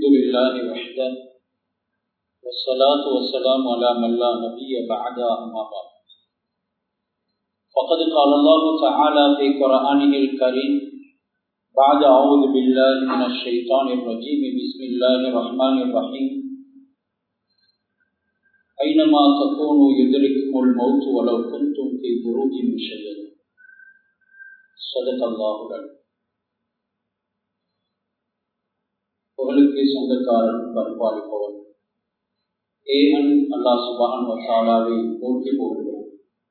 الحمد لله وحده والصلاة والسلام على من لا نبي بعد أما بعد فقد قال الله تعالى في قرآنه الكريم بعد أعوذ بالله من الشيطان الرجيم بسم الله الرحمن الرحيم أينما تكونوا يدرككم الموت ولو كنتم في بروج مشيدة صدق الله العظيم புகழுக்கு சொந்தக்காரன் பண்பாளிப்பவன் ஏகன் அல்லா சுபான் வசாலாவை போற்றி போகிறோம்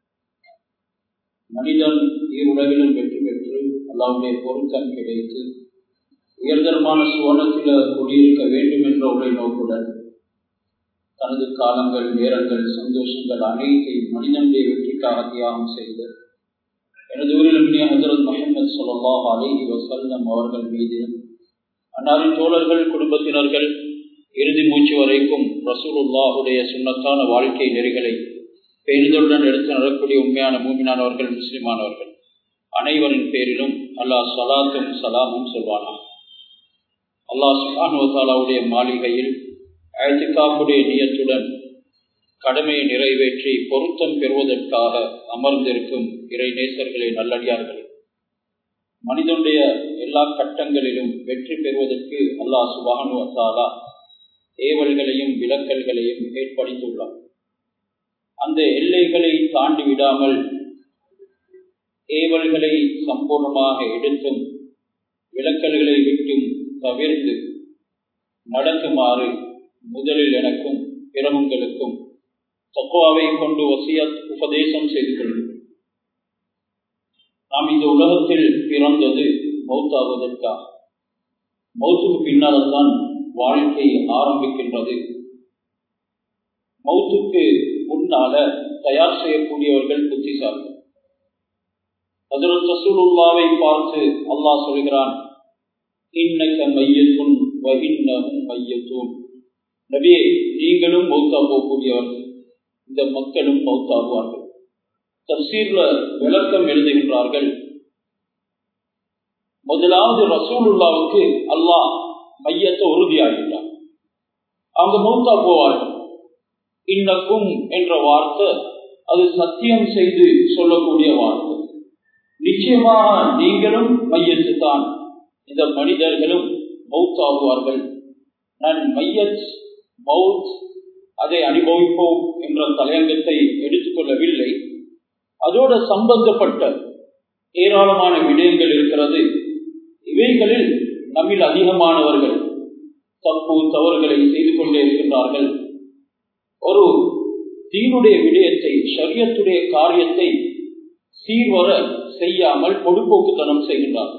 மனிதன் ஈருலகிலும் வெற்றி பெற்று அல்லாவுடைய பொருத்தம் கிடைத்து உயர்தரமான சுவனத்தில் குடியிருக்க வேண்டும் என்ற உரை நோக்குடன் தனது காலங்கள் நேரங்கள் சந்தோஷங்கள் அனைத்தையும் மனிதனுடைய வெற்றிக்காக தியாகம் செய்து எனது ஊரிலும் ஹசரத் முகமது சொல்லா அலிஹி வசல்லம் அவர்கள் மீதிலும் அன்னாரின் தோழர்கள் குடும்பத்தினர்கள் இறுதி மூச்சு வரைக்கும் ரசூலுல்லாஹுடைய சுண்ணத்தான வாழ்க்கை நெறிகளை பெரிதுடன் எடுத்து நடக்கூடிய உண்மையான மூமினானவர்கள் முஸ்லிமானவர்கள் அனைவரின் பேரிலும் அல்லாஹ் சலாத்தும் சலாமும் சொல்வானா அல்லாஹ் சுகானுவத்தாலாவுடைய மாளிகையில் அழைத்துக்காப்புடைய நியத்துடன் கடமையை நிறைவேற்றி பொருத்தம் பெறுவதற்காக அமர்ந்திருக்கும் இறை நேசர்களே நல்லடியார்களே மனிதனுடைய எல்லா கட்டங்களிலும் வெற்றி பெறுவதற்கு அல்லாஹ் சுபானுவத்தாலா ஏவல்களையும் விலக்கல்களையும் ஏற்படுத்தியுள்ளார் அந்த எல்லைகளை தாண்டி விடாமல் ஏவல்களை சம்பூர்ணமாக எடுத்தும் விலக்கல்களை விட்டும் தவிர்த்து நடக்குமாறு முதலில் எனக்கும் பிறவங்களுக்கும் தக்குவாவை கொண்டு வசிய உபதேசம் செய்து கொள்கிறேன் நாம் இந்த உலகத்தில் பிறந்தது மௌத்தாவதற்காக மௌத்துக்கு பின்னால் தான் வாழ்க்கை ஆரம்பிக்கின்றது மௌத்துக்கு முன்னால தயார் செய்யக்கூடியவர்கள் புத்திசாலி அதில் ரசூலுல்லாவை பார்த்து அல்லாஹ் சொல்கிறான் இன்னக்க மையத்துன் வகின்னமும் மையத்தும் நபியே நீங்களும் மௌத்தா போகக்கூடியவர்கள் இந்த மக்களும் மௌத்தாகுவார்கள் தப்சீர்ல விளக்கம் எழுதுகின்றார்கள் முதலாவது ரசூலுல்லாவுக்கு அல்லாஹ் மையத்தை உறுதியாகின்றார் அவங்க மௌத்தா போவார்கள் இன்னக்கும் என்ற வார்த்தை அது சத்தியம் செய்து சொல்லக்கூடிய வார்த்தை நிச்சயமாக நீங்களும் மையத்து தான் இந்த மனிதர்களும் மௌத்தாகுவார்கள் நான் மையத் மவுத் அதை அனுபவிப்போம் என்ற தலையங்கத்தை எடுத்துக்கொள்ளவில்லை அதோட சம்பந்தப்பட்ட ஏராளமான விடயங்கள் இருக்கிறது இவைகளில் நம்மில் அதிகமானவர்கள் தப்பு தவறுகளை செய்து கொண்டே இருக்கின்றார்கள் ஒரு தீனுடைய விடயத்தை சரியத்துடைய காரியத்தை சீர்வர செய்யாமல் பொடுப்போக்குத்தனம் செய்கின்றார்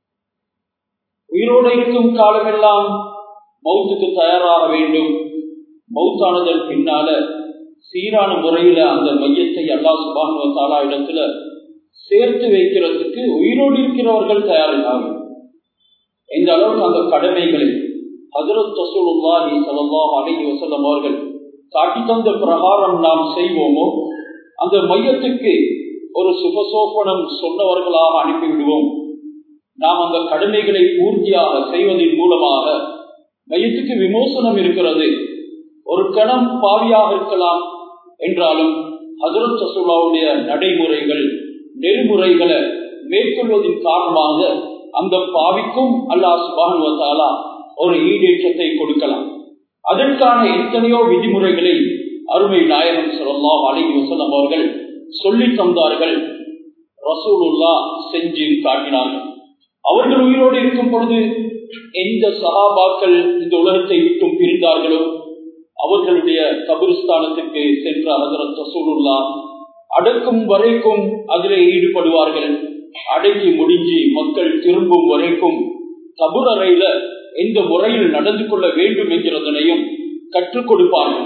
உயிரோடு இருக்கும் காலமெல்லாம் மௌத்துக்கு தயாராக வேண்டும் மௌத்தானதன் பின்னால சீரான முறையில அந்த மையத்தை அல்லா சுபானுவ தாலா இடத்துல சேர்த்து வைக்கிறதுக்கு உயிரோடு இருக்கிறவர்கள் தயாரில்லாங்க இந்த அளவுக்கு அந்த கடமைகளை ஹசரத் தசூலுல்லாஹி சலல்லா அலஹி வசல்லம் அவர்கள் காட்டி தந்த பிரகாரம் நாம் செய்வோமோ அந்த மையத்துக்கு ஒரு சுபசோபனம் சொன்னவர்களாக அனுப்பிவிடுவோம் நாம் அந்த கடமைகளை பூர்த்தியாக செய்வதன் மூலமாக மையத்துக்கு விமோசனம் இருக்கிறது ஒரு கணம் பாவியாக இருக்கலாம் என்றாலும் ஹசரத் சசூலாவுடைய நடைமுறைகள் நெறிமுறைகளை மேற்கொள்வதன் காரணமாக அந்த பாவிக்கும் அல்லாஹ் சுபானுவத்தாலா ஒரு ஈடேற்றத்தை கொடுக்கலாம் அதற்கான எத்தனையோ விதிமுறைகளை அருமை நாயகம் சொல்லலாம் அலி வசலம் அவர்கள் சொல்லி தந்தார்கள் ரசூலுல்லா செஞ்சு காட்டினார்கள் அவர்கள் உயிரோடு இருக்கும் பொழுது எந்த சகாபாக்கள் இந்த உலகத்தை விட்டும் பிரிந்தார்களோ அவர்களுடைய கபிரிஸ்தானத்துக்கு சென்ற ஹசரத் ரசூலுல்லா அடக்கும் வரைக்கும் அதிலே ஈடுபடுவார்கள் அடக்கி முடிஞ்சு மக்கள் திரும்பும் வரைக்கும் கபுரறையில எந்த முறையில் நடந்து கொள்ள வேண்டும் என்கிறதனையும் கற்றுக் கொடுப்பார்கள்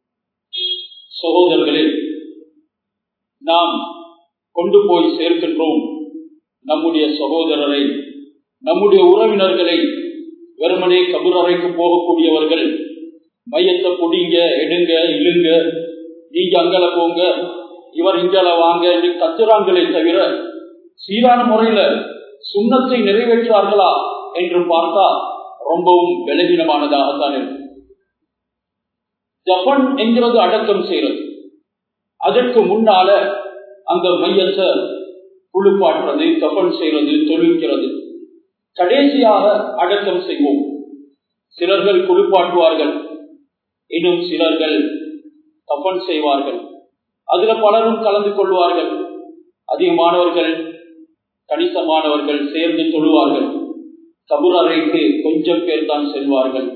சகோதரர்களே நாம் கொண்டு போய் சேர்க்கின்றோம் நம்முடைய சகோதரரை நம்முடைய உறவினர்களை வெறுமனே கபுரறைக்கு போகக்கூடியவர்கள் மையத்தை புடிங்க எடுங்க இழுங்க நீங்க அங்கல போங்க இவர் இங்கல வாங்க என்று கத்துறாங்களே தவிர சீரான முறையில சுண்ணத்தை நிறைவேற்றார்களா என்று பார்த்தா ரொம்பவும் பலகீனமானதாகத்தான் இருக்கும் ஜப்பன் என்கிறது அடக்கம் செய்யறது அதற்கு முன்னால அந்த மையத்தை குளிப்பாட்டுறது கப்பன் செய்யறது தொழில்கிறது கடைசியாக அடக்கம் செய்வோம் சிலர்கள் குளிப்பாட்டுவார்கள் இன்னும் சிலர்கள் கப்பன் செய்வார்கள் அதுல பலரும் கலந்து கொள்வார்கள் அதிகமானவர்கள் கணிசமானவர்கள் சேர்ந்து தொழுவார்கள் கபூர் அறைக்கு கொஞ்சம் பேர் தான் செல்வார்கள்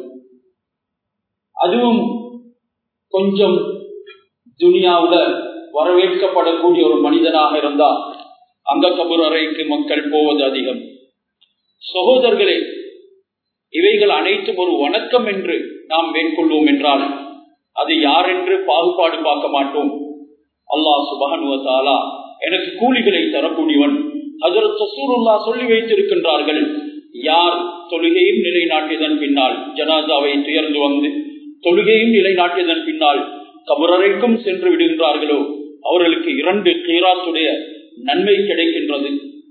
அதுவும் கொஞ்சம் துனியாவுல வரவேற்கப்படக்கூடிய ஒரு மனிதனாக இருந்தால் அந்த கபூர் அறைக்கு மக்கள் போவது அதிகம் சகோதரர்களே இவைகள் அனைத்தும் ஒரு வணக்கம் என்று நாம் மேற்கொள்வோம் என்றால் அது யார் என்று பாகுபாடு பார்க்க மாட்டோம் அல்லாஹ் சுபகனுவத்தாலா எனக்கு கூலிகளை தரக்கூடியவன் அதற்கு சசூருல்லா சொல்லி வைத்திருக்கின்றார்கள் யார் தொழுகையும் நிலைநாட்டியதன் பின்னால் ஜனாதாவை துயர்ந்து வந்து தொழுகையும் நிலைநாட்டியதன் பின்னால் கபுரறைக்கும் சென்று விடுகின்றார்களோ அவர்களுக்கு இரண்டு கீராத்துடைய நன்மை கிடைக்கின்றது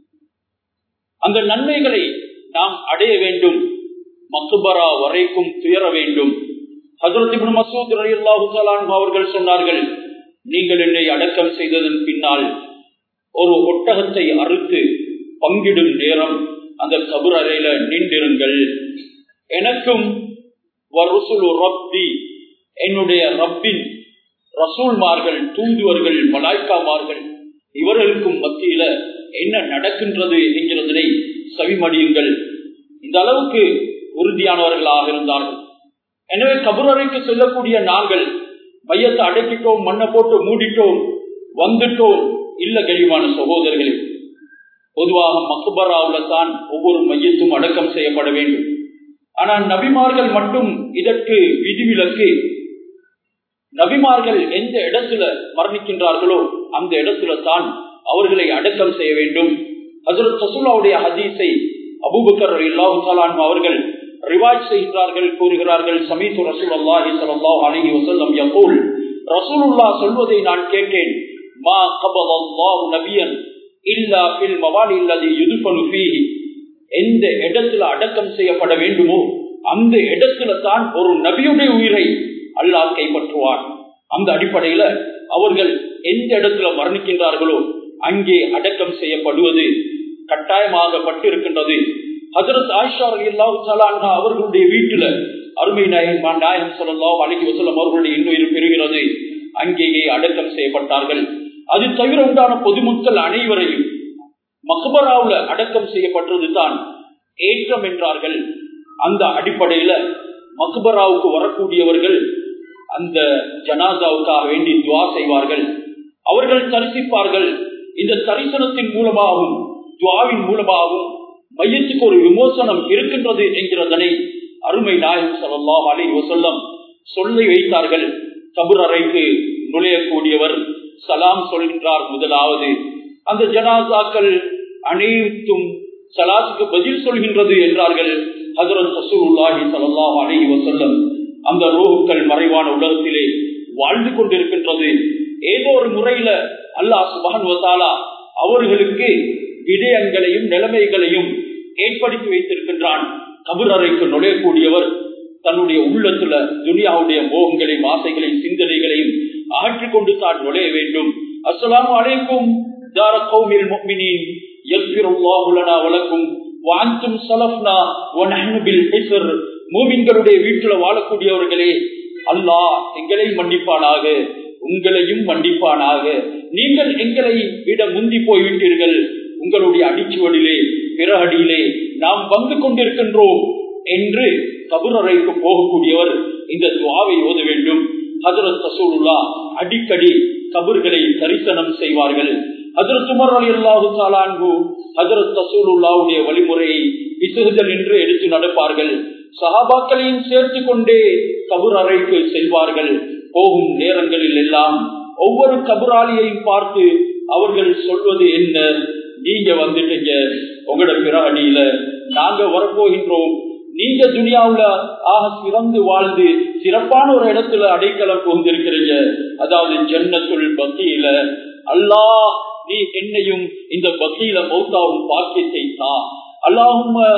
அந்த நன்மைகளை நாம் அடைய வேண்டும் மக்குபரா வரைக்கும் துயர வேண்டும் ஹசரத் மசூத் ரயில்லாஹு அவர்கள் சொன்னார்கள் நீங்கள் என்னை அடக்கம் செய்ததன் பின்னால் ஒரு ஒட்டகத்தை அறுத்து பங்கிடும் நேரம் அந்த கபுர் அறையில நின்றிருங்கள் எனக்கும் ரப்பி என்னுடைய ரப்பின் ரசூல்மார்கள் தூண்டுவர்கள் மலாய்க்காமார்கள் இவர்களுக்கும் மத்தியில என்ன நடக்கின்றது என்கிறதனை சவிமடியுங்கள் இந்த அளவுக்கு உறுதியானவர்களாக இருந்தார்கள் எனவே கபுரறைக்கு செல்லக்கூடிய நாங்கள் மையத்தை அடக்கிட்டோம் மண்ணை போட்டு மூடிட்டோம் வந்துட்டோம் இல்ல கழிவான சகோதரர்களே பொதுவாக மக்பராவுல தான் ஒவ்வொரு மையத்தும் அடக்கம் செய்யப்பட வேண்டும் ஆனால் நபிமார்கள் மட்டும் இதற்கு விதிவிலக்கு நபிமார்கள் எந்த இடத்துல மரணிக்கின்றார்களோ அந்த இடத்துல தான் அவர்களை அடக்கம் செய்ய வேண்டும் ஹசரத் சசூலாவுடைய ஹதீஸை அபூபக்கர் இல்லாஹு அவர்கள் ரிவாஜ் செய்கிறார்கள் கூறுகிறார்கள் சமீத்து ரசூல் அல்லாஹி சல்லாஹ் அலஹி வசல்லம் யகூல் ரசூலுல்லா சொல்வதை நான் கேட்டேன் மா கபல்லாஹு நபியன் இல்லா பில் மவாலி இல்லது யுதுஃபனு ஃபீஹி எந்த இடத்துல அடக்கம் செய்யப்பட வேண்டுமோ அந்த இடத்துல தான் ஒரு நபியுடைய உயிரை அல்லாஹ் கைப்பற்றுவான் அந்த அடிப்படையில அவர்கள் எந்த இடத்துல மரணிக்கின்றார்களோ அங்கே அடக்கம் செய்யப்படுவது கட்டாயமாகப்பட்டிருக்கின்றது ஹசரத் ஆயிஷா அல்லாஹு அவர்களுடைய வீட்டுல அருமை நாயகன் நாயகம் சொல்லலாம் அழகி வசலம் அவர்களுடைய இன்னுயிர் பெறுகிறது அங்கேயே அடக்கம் செய்யப்பட்டார்கள் அது தவிர உண்டான பொதுமக்கள் அனைவரையும் மக்பராவுல அடக்கம் செய்யப்பட்டது தான் ஏற்றம் என்றார்கள் அந்த அடிப்படையில மக்பராவுக்கு வரக்கூடியவர்கள் அந்த ஜனாதாவுக்காக வேண்டி துவா செய்வார்கள் அவர்கள் தரிசிப்பார்கள் இந்த தரிசனத்தின் மூலமாகவும் துவாவின் மூலமாகவும் மையத்துக்கு ஒரு விமோசனம் இருக்கின்றது என்கிறதனை அருமை நாயகம் சல்லாஹ் அலி வசல்லம் சொல்லி வைத்தார்கள் கபுர் அறைக்கு நுழையக்கூடியவர் சலாம் சொல்கின்றார் முதலாவது அந்த ஜனாசாக்கள் அனைத்தும் சலாத்துக்கு பதில் சொல்கின்றது என்றார்கள் ஹசரத் சசூருல்லாஹி சல்லாஹ் அலி வசல்லம் அந்த ரோகுக்கள் மறைவான உலகத்திலே வாழ்ந்து கொண்டிருக்கின்றது ஏதோ ஒரு முறையில அல்லாஹ் சுபான் வசாலா அவர்களுக்கு விடயங்களையும் நிலைமைகளையும் ஏற்படுத்தி வைத்திருக்கின்றான் கபர் அறைக்கு நுழையக்கூடியவர் தன்னுடைய உள்ளத்துல துனியாவுடைய மோகங்களையும் ஆசைகளையும் சிந்தனைகளையும் அகற்றிக் கொண்டு தான் நுழைய வேண்டும் அஸ்லாம் அலைக்கும் தார கௌமில் முக்மினின் எஸ்பிருல்லாஹுலனா வழக்கும் வாந்தும் சலப்னா ஒன்பில் ஹிசர் மூமின்களுடைய வீட்டுல வாழக்கூடியவர்களே அல்லாஹ் எங்களை மன்னிப்பானாக உங்களையும் மன்னிப்பானாக நீங்கள் எங்களை விட முந்தி போய்விட்டீர்கள் உங்களுடைய அடிச்சுவடிலே பிறகடியிலே நாம் வந்து கொண்டிருக்கின்றோம் என்று கபுரறைக்கு போகக்கூடியவர் இந்த துவாவை ஓத வேண்டும் ஹசரத் ரசூலுல்லா அடிக்கடி கபர்களை தரிசனம் செய்வார்கள் ஹசரத் உமர் அலி அல்லாஹு சாலான்கு ஹசரத் ரசூலுல்லாவுடைய வழிமுறையை விசுகுதல் என்று எடுத்து நடப்பார்கள் சகாபாக்களையும் சேர்த்து கொண்டே கபுர் அறைக்கு செல்வார்கள் போகும் நேரங்களில் எல்லாம் ஒவ்வொரு கபுராளியையும் பார்த்து அவர்கள் சொல்வது என்ன நீங்க வந்துட்டீங்க உங்களோட பிறகடியில நாங்க வரப்போகின்றோம் நீங்க துனியாவுல ஆக சிறந்து வாழ்ந்து சிறப்பான ஒரு இடத்துல அடைக்கலம் புகுந்திருக்கிறீங்க அதாவது ஜன்னத்துள் பக்தியில அல்லாஹ் நீ என்னையும் இந்த பக்தியில மௌத்தாவும் பாக்கியத்தை தான் அல்லாஹும்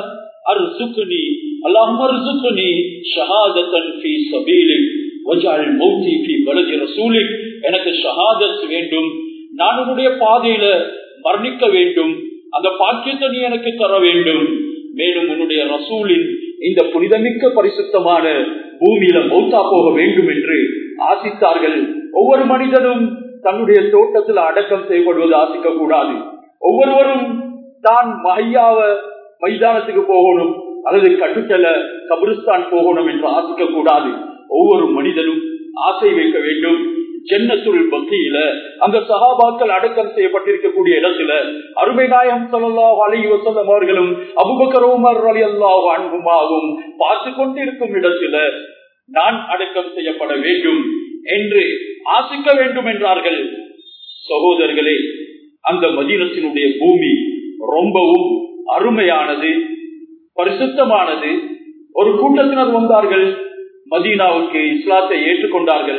அர்சுக்னி அல்லாஹ் அர்சுக்னி ஷஹாதத்தன் ஃபீ சபீலிக் வஜால் மௌத்தி ஃபீ பலதி ரசூலிக் எனக்கு ஷஹாதத் வேண்டும் நான் உன்னுடைய பாதையில மரணிக்க வேண்டும் அந்த பாக்கியத்தை நீ எனக்கு தர வேண்டும் மேலும் உன்னுடைய ரசூலின் இந்த புனிதமிக்க பரிசுத்தமான பூமியில மௌத்தா போக வேண்டும் என்று ஆசித்தார்கள் ஒவ்வொரு மனிதனும் தன்னுடைய தோட்டத்தில் அடக்கம் செய்யப்படுவது ஆசிக்க கூடாது ஒவ்வொருவரும் தான் மகையாவ மைதானத்துக்கு போகணும் அல்லது கட்டுச்சல கபிரிஸ்தான் போகணும் என்று ஆசிக்க கூடாது ஒவ்வொரு மனிதனும் ஆசை வைக்க வேண்டும் ஜென்னத்துள் பக்தியில அந்த சகாபாக்கள் அடக்கம் செய்யப்பட்டிருக்கக்கூடிய இடத்துல அருமை நாயம் சொல்லலாம் அலி வசல்லம் அவர்களும் அபுபக்கர் உமர் அலி அல்லாஹ் அன்புமாகவும் பார்த்து கொண்டிருக்கும் இடத்துல நான் அடக்கம் செய்யப்பட வேண்டும் என்று ஆசிக்க வேண்டும் என்றார்கள் சகோதரர்களே அந்த மதீனத்தினுடைய பூமி ரொம்பவும் அருமையானது பரிசுத்தமானது ஒரு கூட்டத்தினர் வந்தார்கள் மதீனாவுக்கு இஸ்லாத்தை ஏற்றுக்கொண்டார்கள்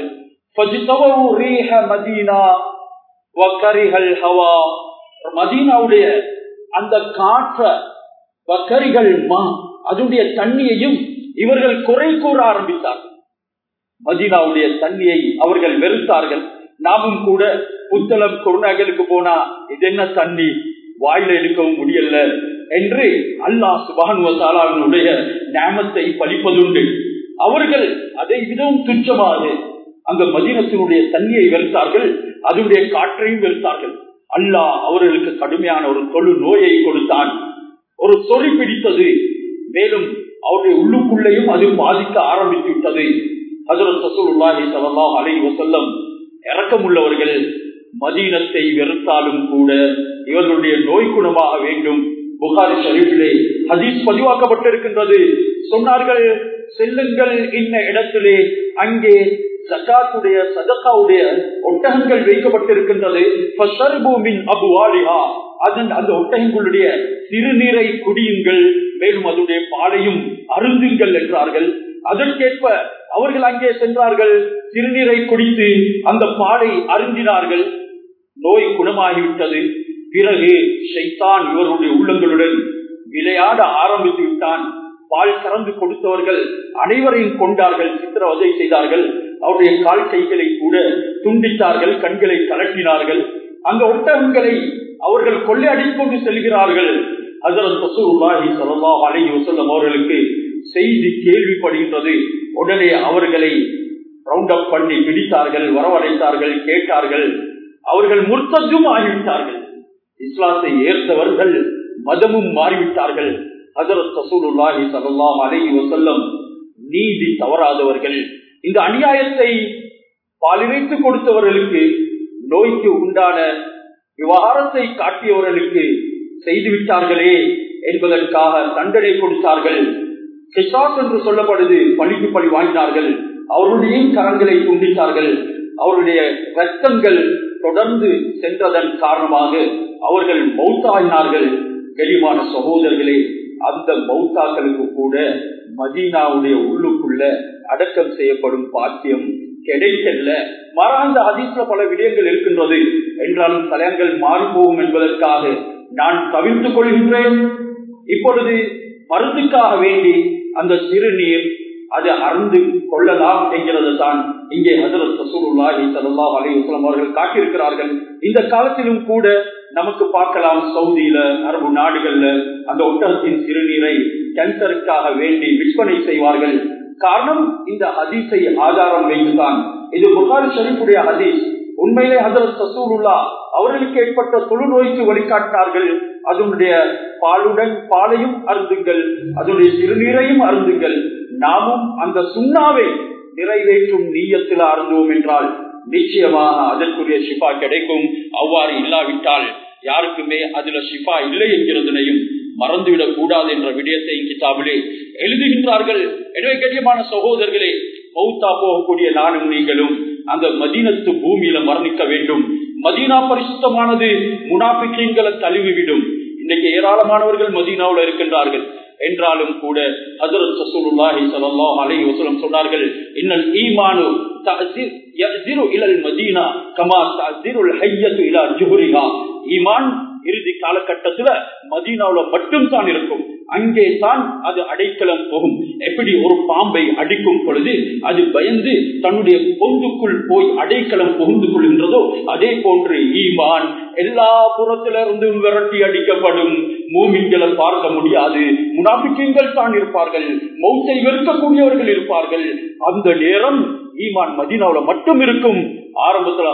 மதீனாவுடைய அந்த காற்ற வக்கரிகள் அதனுடைய தண்ணியையும் இவர்கள் குறை கூற ஆரம்பித்தார்கள் மதீனாவுடைய தண்ணியை அவர்கள் வெறுத்தார்கள் நாமும் கூட புத்தளம் குருநகருக்கு போனா இது என்ன தண்ணி வாயில எடுக்கவும் முடியல என்று அல்லாஹ் சுபானுவத்தாலாவினுடைய நேமத்தை பழிப்பதுண்டு அவர்கள் அதை விதவும் துச்சமாக அந்த மதீனத்தினுடைய தண்ணியை வெறுத்தார்கள் அதனுடைய காற்றையும் வெறுத்தார்கள் அல்லாஹ் அவர்களுக்கு கடுமையான ஒரு தொழு நோயை கொடுத்தான் ஒரு சொறி பிடித்தது மேலும் அவருடைய உள்ளுக்குள்ளேயும் அது பாதிக்க ஆரம்பித்து விட்டது ஹசரத் சசூலுல்லாஹி ஸல்லல்லாஹு அலைஹி வஸல்லம் இரக்கமுள்ளவர்கள் மதீனத்தை வெறுத்தாலும் கூட இவர்களுடைய நோய் குணமாக வேண்டும் புகாரி ஷரீஃபிலே ஹதீஸ் பதிவாக்கப்பட்டிருக்கின்றது சொன்னார்கள் செல்லுங்கள் இன்ன இடத்திலே அங்கே ஜக்காத்துடைய சதக்காவுடைய ஒட்டகங்கள் வைக்கப்பட்டிருக்கின்றது அதன் அந்த ஒட்டகங்களுடைய சிறுநீரை குடியுங்கள் மேலும் அதனுடைய பாலையும் அருந்துங்கள் என்றார்கள் அதற்கேற்ப அவர்கள் அங்கே சென்றார்கள் சிறுநீரை குடித்து அந்த பாலை அருந்தினார்கள் நோய் குணமாகிவிட்டது பிறகு ஷைத்தான் இவருடைய உள்ளங்களுடன் விளையாட ஆரம்பித்து விட்டான் பால் கறந்து கொடுத்தவர்கள் அனைவரையும் கொண்டார்கள் சித்திரவதை செய்தார்கள் அவருடைய கால் கைகளை கூட துண்டித்தார்கள் கண்களை கலட்டினார்கள் அந்த ஒட்டகங்களை அவர்கள் கொள்ளையடித்து கொண்டு செல்கிறார்கள் ஹசரத் ரசூலுல்லாஹி ஸல்லல்லாஹு அலைஹி வஸல்லம் அவர்களுக்கு செய்தி கேள்விப்படுகின்றது உடனே அவர்களை ரவுண்ட் அப் பண்ணி பிடித்தார்கள் வரவழைத்தார்கள் கேட்டார்கள் அவர்கள் முர்த்ததும் ஆகிவிட்டார்கள் இஸ்லாத்தை ஏற்றவர்கள் மதமும் மாறிவிட்டார்கள் ஹசரத் ரசூலுல்லாஹி ஸல்லல்லாஹு அலைஹி வஸல்லம் நீதி தவறாதவர்கள் இந்த அநியாயத்தை பாலினைத்து கொடுத்தவர்களுக்கு நோய்க்கு உண்டான விவகாரத்தை காட்டியவர்களுக்கு செய்துவிட்டார்களே என்பதற்காக தண்டனை கொடுத்தார்கள் கிசாஸ் என்று சொல்லப்படுது பழிக்கு பழி வாங்கினார்கள் அவருடைய கரங்களை துண்டித்தார்கள் அவருடைய ரத்தங்கள் தொடர்ந்து சென்றதன் காரணமாக அவர்கள் மௌத்தாயினார்கள் கெளிமான சகோதரர்களே அந்த மௌத்தாக்களுக்கு கூட மதீனாவுடைய உள்ளுக்குள்ள அடக்கம் செய்யப்படும் பாக்கியம் கிடைக்கல மாறாந்த அதிசல பல விடயங்கள் இருக்கின்றது என்றாலும் தலையங்கள் மாறி போகும் என்பதற்காக நான் தவிர்த்துக் கொள்கின்றேன் இப்பொழுது மருந்துக்காக வேண்டி அந்த சிறுநீர் அது அறந்து கொள்ளலாம் என்கிறது தான் இங்கே ஹசரத் ரசூலுல்லாஹி ஸல்லல்லாஹு அலைஹி வஸல்லம் அவர்கள் காட்டியிருக்கிறார்கள் இந்த காலத்திலும் கூட நமக்கு பார்க்கலாம் சவுதியில அரபு நாடுகள்ல அந்த ஒட்டகத்தின் சிறுநீரை கேன்சருக்காக வேண்டி விற்பனை செய்வார்கள் காரணம் இந்த ஹதீஸை ஆதாரம் வைத்துதான் இது புகாரி ஷரீஃபுடைய ஹதீஸ் உண்மையிலே ஹசரத் ரசூலுல்லா அவர்களுக்கு ஏற்பட்ட தொழுநோய்க்கு வழிகாட்டினார்கள் அதனுடைய பாலுடன் பாலையும் அருந்துங்கள் அதனுடைய சிறுநீரையும் அருந்துங்கள் நாமும் அந்த சுண்ணாவை நிறைவேற்றும் நீயத்தில் அருந்துவோம் என்றால் நிச்சயமாக அதற்குரிய ஷிஃபா கிடைக்கும் அவ்வாறு இல்லாவிட்டால் யாருக்குமே அதுல ஷிஃபா இல்லை என்கிறதனையும் மறந்துவிடக் கூடாது என்ற விடயத்தை கிதாபிலே எழுதுகின்றார்கள் எனவே கண்ணியமான சகோதரர்களே மௌத்தா போகக்கூடிய நானும் நீங்களும் அந்த மதீனத்து பூமியில மரணிக்க வேண்டும் மதீனா பரிசுத்தமானது முனாபிக்கீன்களை தழுவிவிடும் இன்னைக்கு ஏராளமானவர்கள் மதீனாவில் இருக்கின்றார்கள் என்றாலும் கூட ஹஜரத் ரசூலுல்லாஹி ஸல்லல்லாஹு அலைஹி வஸல்லம் சொன்னார்கள் இன்னல் ஈமானு தஅஸிரு இலல் மதீனா கமா தஅஸிருல் ஹய்யத்து இலா ஜுஹரிஹா ஈமான் இறுதி காலகட்டத்துல மதீனாவுல மட்டும் தான் இருக்கும் அங்கே தான் அது அடைக்கலம் போகும் எப்படி ஒரு பாம்பை அடிக்கும் பொழுது அது பயந்து தன்னுடைய பொந்துக்குள் போய் அடைக்கலம் புகுந்து கொள்கின்றதோ அதே போன்று ஈமான் எல்லா புறத்திலிருந்தும் விரட்டி அடிக்கப்படும் மூமின்களை பார்க்க முடியாது முனாபிக்கங்கள் தான் இருப்பார்கள் மௌத்தை வெறுக்கக்கூடியவர்கள் இருப்பார்கள் அந்த நேரம் ஈமான் மதினாவுல மட்டும் இருக்கும் ஆரம்பத்தில்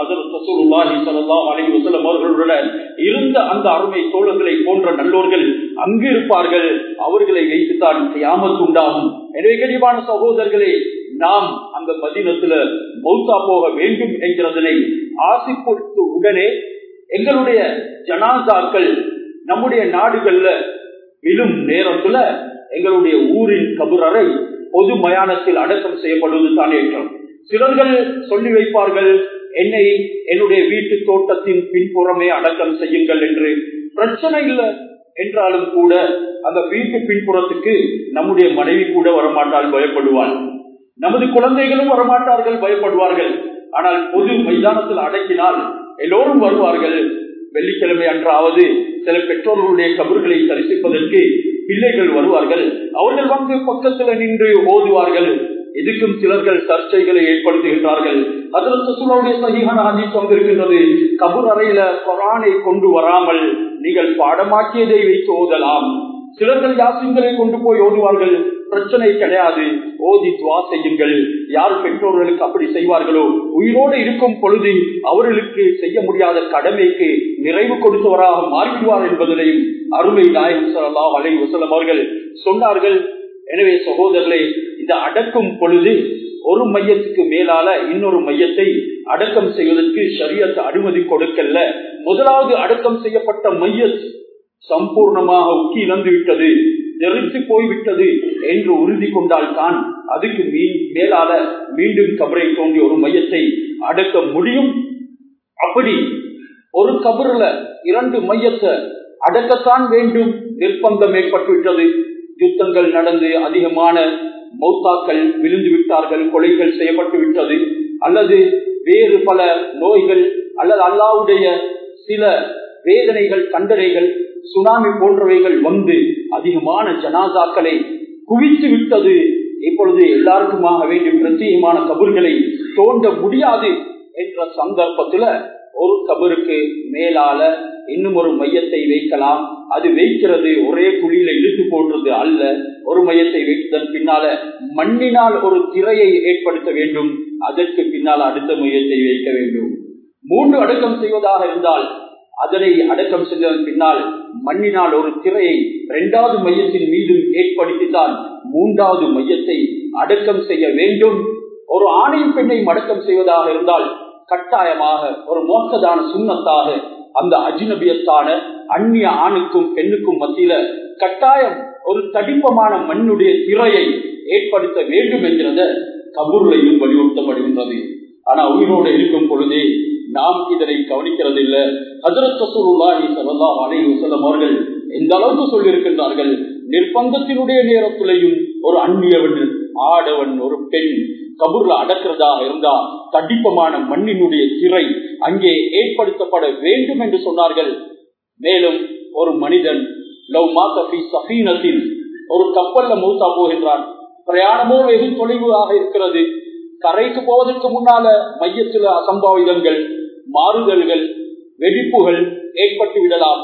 அவர்களுடன் இருந்த அந்த அருமை தோழர்களை போன்ற நல்லோர்கள் அங்கு இருப்பார்கள் அவர்களை வைத்துத்தான் கியாமத் உண்டாகும் எனவே கனிவான சகோதரர்களே நாம் அந்த மதினத்துல மௌத்தா போக வேண்டும் என்கிறதனை ஆசிப்பொழுத்து உடனே எங்களுடைய ஜனாதாக்கள் நம்முடைய நாடுகள்ல விழும் நேரத்துல எங்களுடைய ஊரின் கபுரறை பொது மயானத்தில் அடக்கம் செய்யப்படுவது தான் ஏற்றம் சிலர்கள் சொல்லி வைப்பார்கள் என்னை என்னுடைய வீட்டு தோட்டத்தின் பின்புறமே அடக்கம் செய்யுங்கள் என்று பிரச்சனை இல்லை என்றாலும் கூட அந்த வீட்டு பின்புறத்துக்கு நம்முடைய மனைவி கூட வரமாட்டால் பயப்படுவாள் நமது குழந்தைகளும் வரமாட்டார்கள் பயப்படுவார்கள் ஆனால் பொது மைதானத்தில் அடக்கினால் எல்லோரும் வருவார்கள் வெள்ளிக்கிழமை அன்றாவது சில பெற்றோர்களுடைய கபர்களை தரிசிப்பதற்கு பிள்ளைகள் வருவார்கள் அவர்கள் வந்து பக்கத்துல நின்று ஓதுவார்கள் இதுக்கும் சிலர்கள் சர்ச்சைகளை ஏற்படுத்துகின்றார்கள் அதில் சுசுலாவுடைய சகிகான ஹதீஸ் வந்திருக்கின்றது கபூர் அறையில கொரானை கொண்டு வராமல் நீங்கள் பாடமாக்கியதை வைத்து ஓதலாம் சிலர்கள் யாசிங்களை கொண்டு போய் ஓடுவார்கள் பிரச்சனை கிடையாது ஓதி துவா செய்யுங்கள் யார் பெற்றோர்களுக்கு அப்படி செய்வார்களோ உயிரோடு இருக்கும் பொழுது அவர்களுக்கு செய்ய முடியாத கடமைக்கு நிறைவு கொடுத்தவராக மாறிவிடுவார் என்பதனையும் அருமை நாயகம் சல்லா அலை வசலம் அவர்கள் சொன்னார்கள் எனவே சகோதரர்களே இந்த அடக்கும் பொழுது ஒரு மையத்துக்கு மேலால இன்னொரு மையத்தை அடக்கம் செய்வதற்கு சரியத்து அனுமதி கொடுக்கல முதலாவது அடக்கம் செய்யப்பட்ட மையத் சம்பூர்ணமாக உக்கி இழந்து விட்டது தெரித்து போய்விட்டது என்று உறுதி கொண்டால் தான் அதுக்கு மேலால மீண்டும் கபரை தோன்றி ஒரு மையத்தை அடக்க முடியும் அப்படி ஒரு கபருல இரண்டு மையத்தை அடக்கத்தான் வேண்டும் நிர்பந்தம் ஏற்பட்டுவிட்டது யுத்தங்கள் நடந்து அதிகமான மௌத்தாக்கள் விழுந்து விட்டார்கள் கொலைகள் செய்யப்பட்டு விட்டது அல்லது வேறு பல நோய்கள் அல்லது அல்லாவுடைய சில வேதனைகள் கண்டனைகள் சுனாமி போன்றவைகள் வந்து அதிகமான ஜனாதாக்களை குவித்து விட்டது இப்பொழுது எல்லாருக்குமாக வேண்டிய பிரத்யேகமான கபர்களை தோண்ட முடியாது என்ற சந்தர்ப்பத்துல ஒரு கபருக்கு மேலால இன்னும் ஒரு மையத்தை வைக்கலாம் அது வைக்கிறது ஒரே குழியில இழுத்து போடுறது அல்ல ஒரு மையத்தை வைத்ததன் பின்னால மண்ணினால் ஒரு திரையை ஏற்படுத்த வேண்டும் அதற்கு பின்னால் அடுத்த மையத்தை வைக்க வேண்டும் மூன்று அடக்கம் செய்வதாக இருந்தால் அதனை அடக்கம் செய்ததன் பின்னால் மண்ணினால் ஒரு திரையை இரண்டாவது மையத்தின் மீதும் ஏற்படுத்தித்தான் மூன்றாவது மையத்தை அடக்கம் செய்ய வேண்டும் ஒரு ஆணையும் பெண்ணையும் அடக்கம் செய்வதாக இருந்தால் கட்டாயமாக ஒரு மோசதான சுண்ணத்தாக அந்த அஜினபியத்தான அந்நிய ஆணுக்கும் பெண்ணுக்கும் மத்தியில கட்டாயம் ஒரு தடிப்பமான மண்ணுடைய திரையை ஏற்படுத்த வேண்டும் என்கிறத கபூர்லையும் வலியுறுத்தப்படுகின்றது ஆனா உயிரோடு இருக்கும் பொழுதே நாம் இதனை கவனிக்கிறது இல்ல ஹசரத்துல்லாஹி சல்லா அலை வசலம் அவர்கள் எந்த அளவுக்கு சொல்லியிருக்கின்றார்கள் நிர்பந்தத்தினுடைய நேரத்திலையும் ஒரு அந்நியவன் ஆடவன் ஒரு பெண் கபூர்ல அடக்கிறதாக இருந்தா தடிப்பமான மண்ணினுடைய திரை அங்கே ஏற்படுத்தப்பட வேண்டும் என்று சொன்னார்கள் மேலும் ஒரு மனிதன் லவ் மாத்தபி சஃபீனத்தில் ஒரு கப்பல்ல மூத்தா போகின்றான் பிரயாணமோ வெகு தொலைவாக இருக்கிறது கரைக்கு போவதற்கு முன்னால மையத்துல அசம்பாவிதங்கள் மாறுதல்கள் வெடிப்புகள் ஏற்பட்டு விடலாம்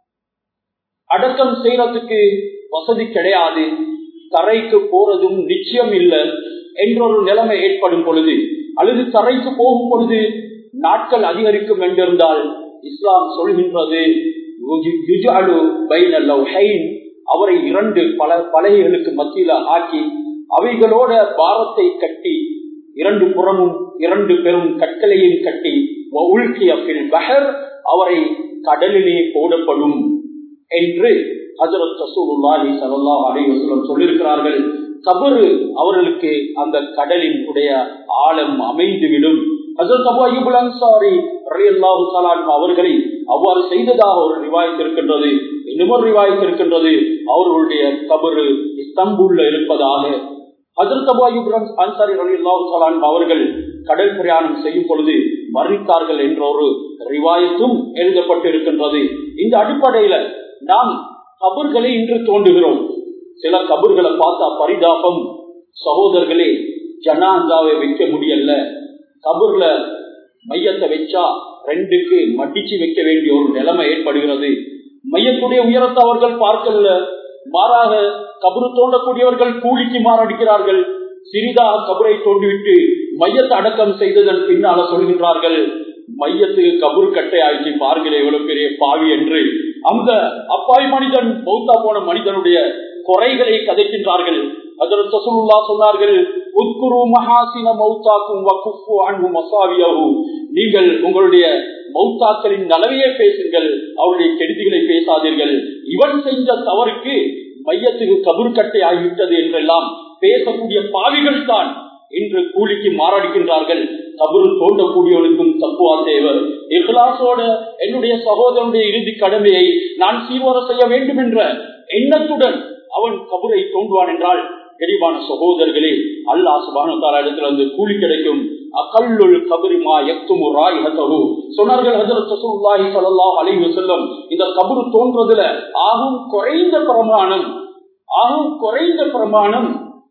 அடக்கம் செய்யறதுக்கு வசதி கிடையாது கரைக்கு போறதும் நிச்சயம் இல்லை என்றொரு நிலைமை ஏற்படும் பொழுது அல்லது தரைக்கு போகும் பொழுது நாட்கள் அதிகரிக்கும் என்றிருந்தால் இஸ்லாம் சொல்கின்றது அவரை இரண்டு பல பலகைகளுக்கு மத்தியில ஆக்கி அவைகளோட பாரத்தை கட்டி இரண்டு புறமும் இரண்டு பெரும் கற்களையும் கட்டி பஹர் அவரை கடலிலே போடப்படும் என்று ஹசரத் ரசூலுல்லாஹி ஸல்லல்லாஹு அலைஹி வஸல்லம் சொல்லியிருக்கிறார்கள் கபரு அவர்களுக்கு அந்த கடலின் உடைய ஆழம் அமைந்துவிடும் ஹசரத் அபு அய்யூபுல் அன்சாரி ரலியல்லாஹு தஆலா அவர்களை அவ்வாறு செய்ததாக ஒரு ரிவாயத் இருக்கின்றது இன்னொரு ரிவாயத் இருக்கின்றது அவர்களுடைய கபரு இஸ்தம்பூல்ல இருப்பதாக ஹசரத் அபு அய்யூப் அன்சாரி ரலியல்லாஹு தஆலா அவர்கள் கடல் பிரயாணம் செய்யும் பொழுது மரணித்தார்கள் என்ற ஒரு ரிவாயத்தும் எழுதப்பட்டு இருக்கின்றது இந்த அடிப்படையில நாம் கபர்களை இன்று தோண்டுகிறோம் சில கபர்களை பார்த்தா பரிதாபம் சகோதரர்களே ஜனாந்தாவை வைக்க முடியல கபர்ல மையத்தை வச்சா ரெண்டுக்கு மடிச்சு வைக்க வேண்டிய ஒரு நிலைமை ஏற்படுகிறது மையத்துடைய உயரத்தை அவர்கள் பார்க்கல மாறாக கபரு தோண்டக்கூடியவர்கள் கூலிக்கு மாறடிக்கிறார்கள் சிறிதாக கபரை தோண்டிவிட்டு மையத்தை அடக்கம் செய்ததன் பின்னால சொல்கின்றார்கள் மையத்துக்கு கபரு கட்டை ஆயிடுச்சு பாருங்களே எவ்வளவு பெரிய பாவி என்று அந்த அப்பாவி மனிதன் மௌத்தா போன மனிதனுடைய குறைகளை கதைக்கின்றார்கள் அதில் ரசூலுல்லா சொன்னார்கள் உத்குரு மகாசின மௌத்தாக்கும் வகுப்பு அன்பு மசாவியாகு நீங்கள் உங்களுடைய மௌத்தாக்களின் நலவையே பேசுங்கள் அவருடைய கெடுதிகளை பேசாதீர்கள் இவன் செஞ்ச தவறுக்கு மையத்துக்கு கபர் கட்டை ஆகிவிட்டது என்றெல்லாம் பேசக்கூடிய பாவிகள் தான் இன்று கூலிக்கு மாரடிக்கின்றார்கள் கபரு தோண்டக்கூடியவனுக்கும் தப்புவா தேவர் இஹ்லாசோட என்னுடைய சகோதரனுடைய இறுதி கடமையை நான் சீர்வர செய்ய வேண்டும் என்ற எண்ணத்துடன் அவன் கபரை தோண்டுவான் என்றால் கரிவான சகோதரர்களே அல்லா சுபான இடத்துல வந்து கூலி கிடைக்கும் அகல்லுள் கபரிமா எத்துமு ராய் ஹத்தகு சொன்னார்கள் ஹஜரத் ரசூலுல்லாஹி ஸல்லல்லாஹு அலைஹி வஸல்லம் இந்த கபரு தோன்றதுல ஆகும் குறைந்த பிரமாணம் ஆகும் குறைந்த பிரமாணம்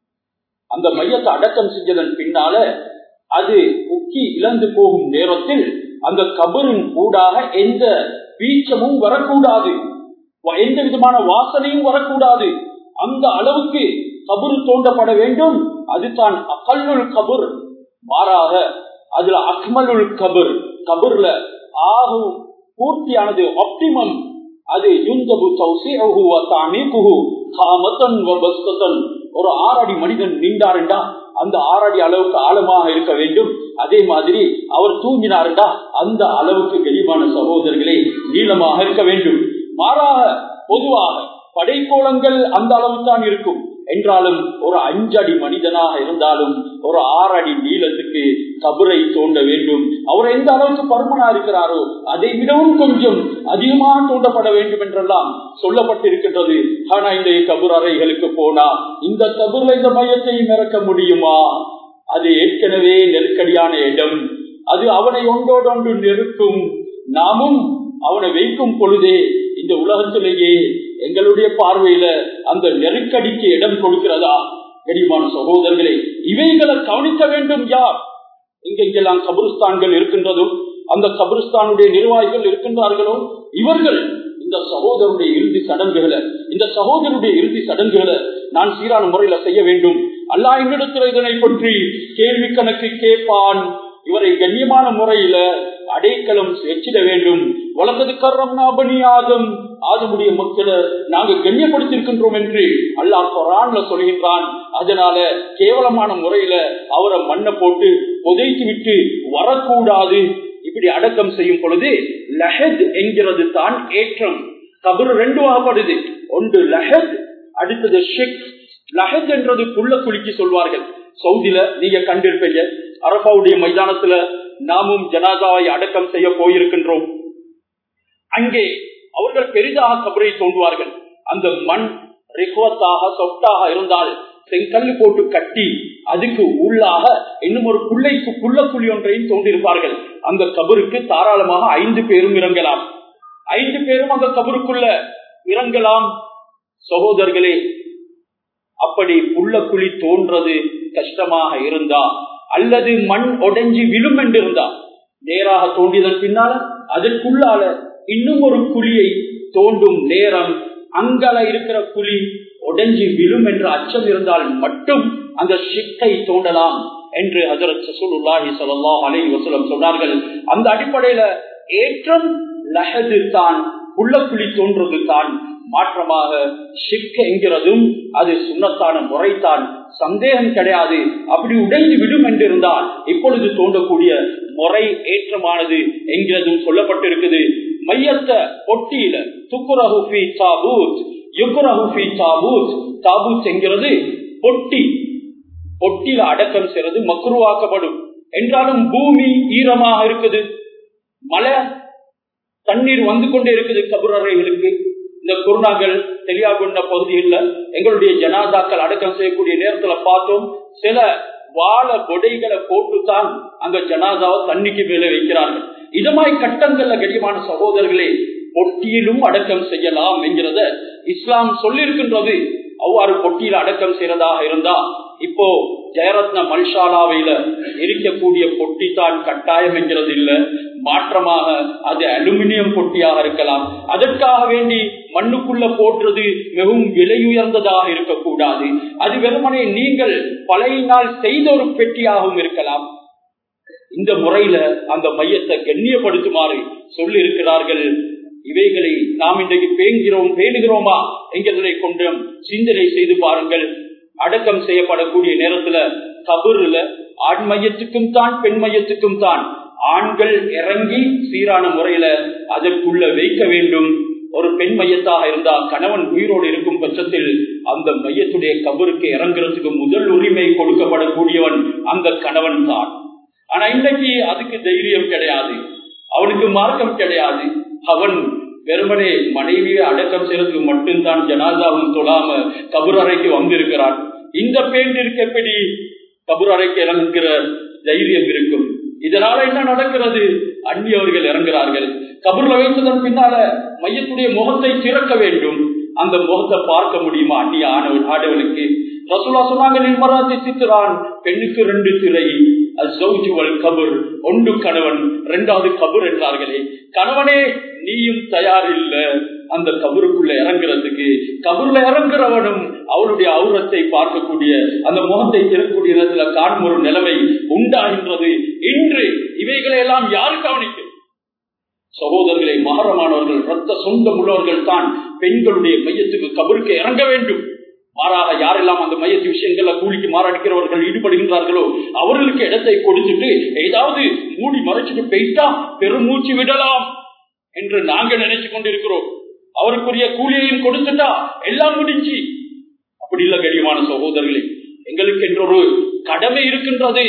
அந்த மையத்தை அடக்கம் செஞ்சதன் பின்னால அது முக்கி இழந்து போகும் நேரத்தில் அந்த கபரின் ஊடாக எந்த பீச்சமும் வரக்கூடாது எந்த விதமான வாசனையும் வரக்கூடாது அந்த அளவுக்கு கபரு தோண்டப்பட வேண்டும் அதுதான் அகல்லுள் கபுர் மாறாக அதுல அக்மலுள் கபர் கபர்ல ஆகும் பூர்த்தியானது ஆப்டிமம் அது யுந்தபு தௌசிஹு வ தாமீகுஹு காமத்தன் வ பஸ்தன் ஒரு ஆறடி மனிதன் நீண்டாருண்டா அந்த ஆறடி அளவுக்கு ஆழமாக இருக்க வேண்டும் அதே மாதிரி அவர் தூங்கினாருண்டா அந்த அளவுக்கு கெளிவான சகோதரர்களே நீளமாக இருக்க வேண்டும் மாறாக பொதுவாக படைக்கோளங்கள் அந்த அளவு தான் இருக்கும் என்றாலும் ஒரு அஞ்சடி மனிதனாக இருந்தாலும் ஒரு ஆறடி நீளத்துக்கு கபரை தோண்ட வேண்டும் அவர் எந்த அளவுக்கு பருமனா இருக்கிறாரோ அதை விடவும் கொஞ்சம் அதிகமாக தோண்டப்பட வேண்டும் என்றெல்லாம் சொல்லப்பட்டிருக்கின்றது ஆனா இந்த கபுர் அறைகளுக்கு போனா இந்த கபுர்ல இந்த மையத்தை இறக்க முடியுமா அது ஏற்கனவே நெருக்கடியான இடம் அது அவனை ஒன்றோடொன்று நெருக்கும் நாமும் அவனை வைக்கும் பொழுதே இந்த உலகத்திலேயே எங்களுடைய பார்வையில அந்த நெருக்கடிக்கு இடம் கொடுக்கிறதா கனிமான சகோதரர்களே இவைகளை கவனிக்க வேண்டும் யார் எங்கெங்கெல்லாம் கபருஸ்தான்கள் இருக்கின்றதோ அந்த கபருஸ்தானுடைய நிர்வாகிகள் இருக்கின்றார்களோ இவர்கள் இந்த சகோதரனுடைய இறுதி சடங்குகளை இந்த சகோதரனுடைய இறுதி சடங்குகளை நான் சீரான முறையில செய்ய வேண்டும் அல்லா என்னிடத்தில் இதனை பற்றி கேள்வி கணக்கு கேட்பான் இவரை கண்ணியமான முறையில அடைக்கலம் எச்சிட வேண்டும் வளர்ந்தது கர்றம்னா பணி ஆதம் ஆதமுடைய மக்களை நாங்க கண்ணியப்படுத்திருக்கின்றோம் என்று அல்லாஹ் குரான்ல சொல்கின்றான் அதனால கேவலமான முறையில அவரை மண்ணை போட்டு புதைத்து விட்டு வரக்கூடாது இப்படி அடக்கம் செய்யும் பொழுது லஹத் என்கிறது தான் ஏற்றம் கபரு ரெண்டு வகைப்படுது ஒன்று லஹத் அடுத்தது ஷிக் லஹத் என்றது புள்ள குலுக்கி சொல்வார்கள் சவுதியில நீங்க கண்டிருப்பீங்க அரபாவுடைய மைதானத்துல நாமும் ஜனாதாவை அடக்கம் செய்ய போயிருக்கின்றோம் அங்கே அவர்கள் பெரிதாக கபரை தோண்டுவார்கள் அந்த மண் ரிக்வத்தாக சொட்டாக இருந்தால் செங்கல் போட்டு கட்டி அதுக்கு உள்ளாக இன்னும் ஒரு புள்ளைக்கு புள்ள குழி ஒன்றையும் தோன்றிருப்பார்கள் அந்த கபருக்கு தாராளமாக ஐந்து பேரும் இறங்கலாம் ஐந்து பேரும் அந்த கபருக்குள்ள இறங்கலாம் சகோதரர்களே அப்படி புள்ள குழி தோன்றது கஷ்டமாக இருந்தா அல்லது மண் உடைஞ்சி விழும் என்று இருந்தா நேராக தோண்டியதன் பின்னால அதற்குள்ளால இன்னும் ஒரு குழியை தோண்டும் நேரம் அங்கல இருக்கிற குழி உடைஞ்சி விழும் என்ற அச்சம் இருந்தால் மட்டும் அந்த ஷிக்கை தோண்டலாம் என்று ஹசரத் சசூலுல்லாஹி ஸல்லல்லாஹு அலைஹி வஸல்லம் சொன்னார்கள் அந்த அடிப்படையில ஏற்றம் லஹது தான் புள்ளக்குழி தோன்றது தான் மாற்றமாக ஷிக் என்கிறதும் அது சுண்ணத்தான முறைத்தான் சந்தேகம் கிடையாது அப்படி உடைந்து விடும் என்றிருந்தால் இப்பொழுது தோன்றக்கூடிய முறை ஏற்றமானது என்கிறதும் சொல்லப்பட்டிருக்குது மையத்த பொட்டியில துக்குரஹுஃபி தாபூத் யுக்குரஹுஃபி தாபூத் தாபூத் என்கிறது பொட்டி பொட்டியில அடக்கம் செய்வது மக்ருவாக்கப்படும் என்றாலும் பூமி ஈரமாக இருக்குது மழை தண்ணீர் வந்து கொண்டே இருக்குது கபுரறைகளுக்கு இந்த குருநாகள் தெளியாகுண்ட பகுதிகளில் எங்களுடைய ஜனாதாக்கள் அடக்கம் செய்யக்கூடிய நேரத்துல பார்த்தோம் சில வாழ கொடைகளை போட்டுத்தான் அந்த ஜனாதாவை தண்ணிக்கு மேல வைக்கிறார்கள் இதமாய் கட்டங்கள்ல கடிமான சகோதரர்களே பொட்டியிலும் அடக்கம் செய்யலாம் என்கிறத இஸ்லாம் சொல்லியிருக்கின்றது அவ்வாறு பொட்டியில் அடக்கம் செய்யறதாக இருந்தா இப்போ ஜெயரத்ன மல்ஷாலாவையில இருக்கக்கூடிய பொட்டி தான் கட்டாயம் என்கிறது இல்ல மாற்றமாக அது அலுமினியம் பொட்டியாக இருக்கலாம் அதற்காக வேண்டி மண்ணுக்குள்ள போடுறது மிகவும் விலையுயர்ந்ததாக இருக்கக்கூடாது அது வெறுமனே நீங்கள் பழைய நாள் செய்த ஒரு பெட்டியாகவும் இருக்கலாம் இந்த முறையில அந்த மையத்தை கண்ணியப்படுத்துமாறு சொல்லி இருக்கிறார்கள் இவைகளை நாம் இன்றைக்கு பேங்குகிறோம் பேணுகிறோமா என்கிறதை கொண்டு சிந்தனை செய்து பாருங்கள் அடக்கம் செய்யப்படக்கூடிய நேரத்துல கபருல ஆண் மையத்துக்கும் தான் பெண் மையத்துக்கும் தான் ஆண்கள் இறங்கி சீரான முறையில அதற்குள்ள வைக்க வேண்டும் ஒரு பெண் மையத்தாக இருந்தால் கணவன் உயிரோடு இருக்கும் பட்சத்தில் அந்த மையத்துடைய கபருக்கு இறங்குறதுக்கு முதல் உரிமை கொடுக்கப்படக்கூடியவன் அந்த கணவன் தான் ஆனா இன்றைக்கு அதுக்கு தைரியம் கிடையாது அவனுக்கு மார்க்கம் கிடையாது அவன் வெறுமனே மனைவியை அடக்கம் செய்யறதுக்கு மட்டும்தான் ஜனாதாவும் தொழாம கபுரறைக்கு வந்திருக்கிறான் இந்த பேண்டிற்கு எப்படி கபுரறைக்கு இறங்குகிற தைரியம் இருக்கும் இதனால என்ன நடக்கிறது அந்நியவர்கள் இறங்குறார்கள் கபூர்ல வைத்ததன் பின்னால மையத்துடைய முகத்தை திறக்க வேண்டும் அந்த முகத்தை பார்க்க முடியுமா அந்நிய ஆணவன் ஆடவனுக்கு ரசூலா சொன்னாங்க நிர்மராத்தி சித்திரான் பெண்ணுக்கு ரெண்டு திரை கபுர் ஒன்று கணவன் இரண்டாவது கபுர் என்றார்களே கணவனே நீயும் தயார் இல்ல அந்த கபருக்குள்ள இறங்குறதுக்கு கபூர்ல இறங்குறவனும் அவருடைய அவுரத்தை பார்க்கக்கூடிய அந்த முகத்தை திறக்கக்கூடிய இடத்துல காணும் ஒரு நிலைமை உண்டாகின்றது இன்று இவைகளை எல்லாம் யார் கவனிக்கும் சகோதரர்களை மகரமானவர்கள் ரத்த சொந்தம் உள்ளவர்கள் தான் பெண்களுடைய மையத்துக்கு கபருக்கு இறங்க வேண்டும் மாறாக யாரெல்லாம் அந்த மையத்து விஷயங்கள்ல கூலிக்கு மாறடிக்கிறவர்கள் ஈடுபடுகின்றார்களோ அவர்களுக்கு இடத்தை கொடுத்துட்டு ஏதாவது மூடி மறைச்சிட்டு போயிட்டா பெருமூச்சு விடலாம் என்று நாங்க நினைச்சு கொண்டிருக்கிறோம் அவருக்குரிய கூலியையும் கொடுத்துட்டா எல்லாம் முடிஞ்சு அப்படி இல்ல கடியமான சகோதரர்களே எங்களுக்கு என்றொரு கடமை இருக்கின்றது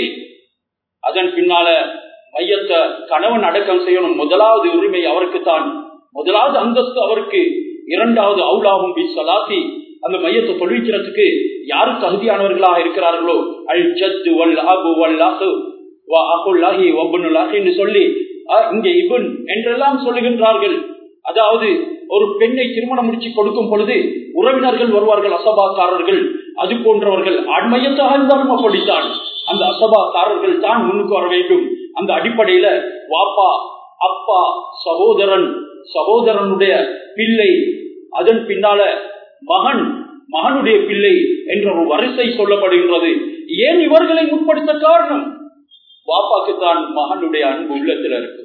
அதன் பின்னால மையத்தை கணவன் அடக்கம் செய்யணும் முதலாவது உரிமை அவருக்கு தான் முதலாவது அந்தஸ்து அவருக்கு இரண்டாவது அவுலாகும் பி சலாத்தி அந்த மையத்தை தொழிற்கிறதுக்கு யாரு தகுதியானவர்களாக இருக்கிறார்களோ அல் ஜத்து வல் அபு வல் அஹு அஹுல்லாஹி ஒபுல்லாஹி என்று சொல்லி இங்கே இபுன் என்றெல்லாம் சொல்லுகின்றார்கள் அதாவது ஒரு பெண்ணை திருமணம் முடிச்சு கொடுக்கும் பொழுது உறவினர்கள் வருவார்கள் அசபாக்காரர்கள் அது போன்றவர்கள் ஆண்மையத்தாக இருந்தாலும் அப்படித்தான் அந்த அசபாக்காரர்கள் தான் முன்னுக்கு வர வேண்டும் அந்த அடிப்படையில வாப்பா அப்பா சகோதரன் சகோதரனுடைய பிள்ளை அதன் பின்னால மகன் மகனுடைய பிள்ளை என்ற ஒரு வரிசை சொல்லப்படுகின்றது ஏன் இவர்களை முற்படுத்த காரணம் பாப்பாக்கு தான் மகனுடைய அன்பு உள்ளத்தில் இருக்கு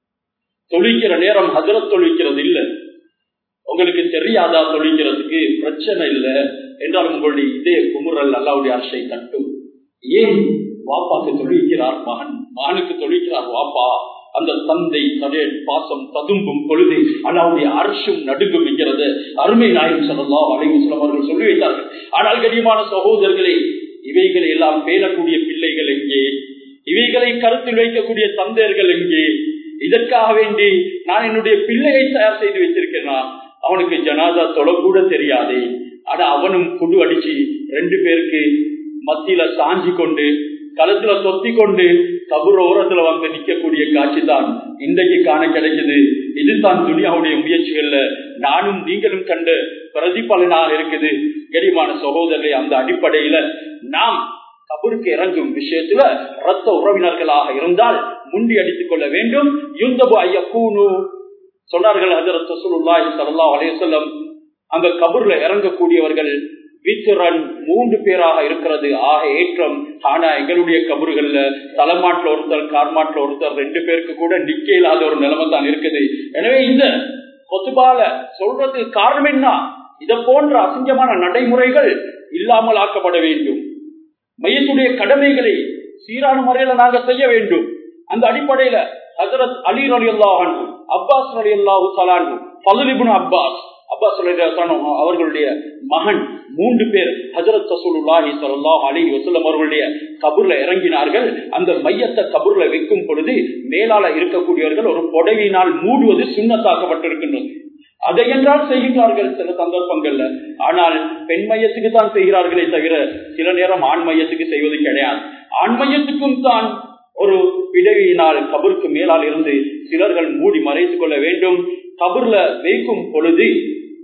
தொழிக்கிற நேரம் ஹசரத் தொழிக்கிறது இல்லை உங்களுக்கு தெரியாதா தொழிக்கிறதுக்கு பிரச்சனை இல்லை என்றால் உங்களுடைய இதய குமுறல் அல்லாவுடைய அரசை தட்டும் ஏன் வாப்பாக்கு தொழிக்கிறார் மகன் மகனுக்கு தொழிக்கிறார் வாப்பா அந்த தந்தை தடைய பாசம் ததும்பும் பொழுது அல்லாவுடைய அரசும் நடுங்கும் என்கிறது அருமை நாயகம் சொல்லலாம் அலைவசலம் அவர்கள் சொல்லி வைத்தார்கள் ஆனால் கடியமான சகோதரர்களே இவைகளை எல்லாம் பேணக்கூடிய பிள்ளைகள் எங்கே இவைகளை கருத்தில் வைக்கக்கூடிய தந்தையர்கள் எங்கே இதற்காக வேண்டி நான் என்னுடைய பிள்ளையை தயார் செய்து வச்சிருக்கிறேன் அவனுக்கு ஜனாதா தொழக்கூட தெரியாதே ஆனா அவனும் குடு அடிச்சு ரெண்டு பேருக்கு மத்தியில சாஞ்சி கொண்டு களத்துல தொத்தி கொண்டு கபுர ஓரத்துல வந்து நிக்கக்கூடிய காட்சி தான் இன்றைக்கு காண கிடைக்குது இதுதான் துனியாவுடைய முயற்சிகள்ல நானும் நீங்களும் கண்ட பிரதிபலனாக இருக்குது கரிமான சகோதரரை அந்த அடிப்படையில நாம் கபருக்கு இறங்கும் விஷயத்துல ரத்த உறவினர்களாக இருந்தால் முண்டி அடித்துக் கொள்ள வேண்டும் யுந்தபு ஐயக்கூனு சொன்னார்கள் ஹஜரத் ரசூலுல்லாஹி ஸல்லல்லாஹு அலைஹி வஸல்லம் அந்த கபூர்ல இறங்கக்கூடியவர்கள் வித்திரன் மூன்று பேராக இருக்கிறது ஆக ஏற்றம் ஆனா எங்களுடைய கபறுகள்ல தலைமாட்டில் ஒருத்தர் கார்மாட்டில் ஒருத்தர் ரெண்டு பேருக்கு கூட நிக்க இல்லாத ஒரு நிலைமை தான் இருக்குது எனவே இந்த கொத்துபால சொல்றதுக்கு காரணம் என்ன இத போன்ற அசிங்கமான நடைமுறைகள் இல்லாமல் ஆக்கப்பட வேண்டும் மையத்துடைய கடமைகளை சீரான முறையில நாங்க செய்ய வேண்டும் அந்த அடிப்படையில ஹசரத் அலி அலி அல்லாஹன் அப்பாஸ் அலி அல்லாஹு சலான் பலுலிபுன் அப்பாஸ் அப்பாஸ் அவர்களுடைய மகன் மூன்று பேர் ஹசரத் சசூலுல்லாஹி சல்லாஹ் அலி வசல்லம் அவர்களுடைய கபூர்ல இறங்கினார்கள் அந்த மையத்தை கபூர்ல வைக்கும் பொழுது மேலால இருக்கக்கூடியவர்கள் ஒரு புடவினால் மூடுவது சுண்ணத்தாக்கப்பட்டிருக்கின்றது அதை என்றால் செய்கிறார்கள் சில சந்தர்ப்பங்கள்ல ஆனால் பெண் மையத்துக்கு தான் செய்கிறார்களே தவிர சில நேரம் ஆண் மையத்துக்கு செய்வது கிடையாது ஆண் மையத்துக்கும் தான் ஒரு பிடவியினால் கபருக்கு மேலால் இருந்து சிலர்கள் மூடி மறைத்துக் கொள்ள வேண்டும் கபர்ல வைக்கும் பொழுது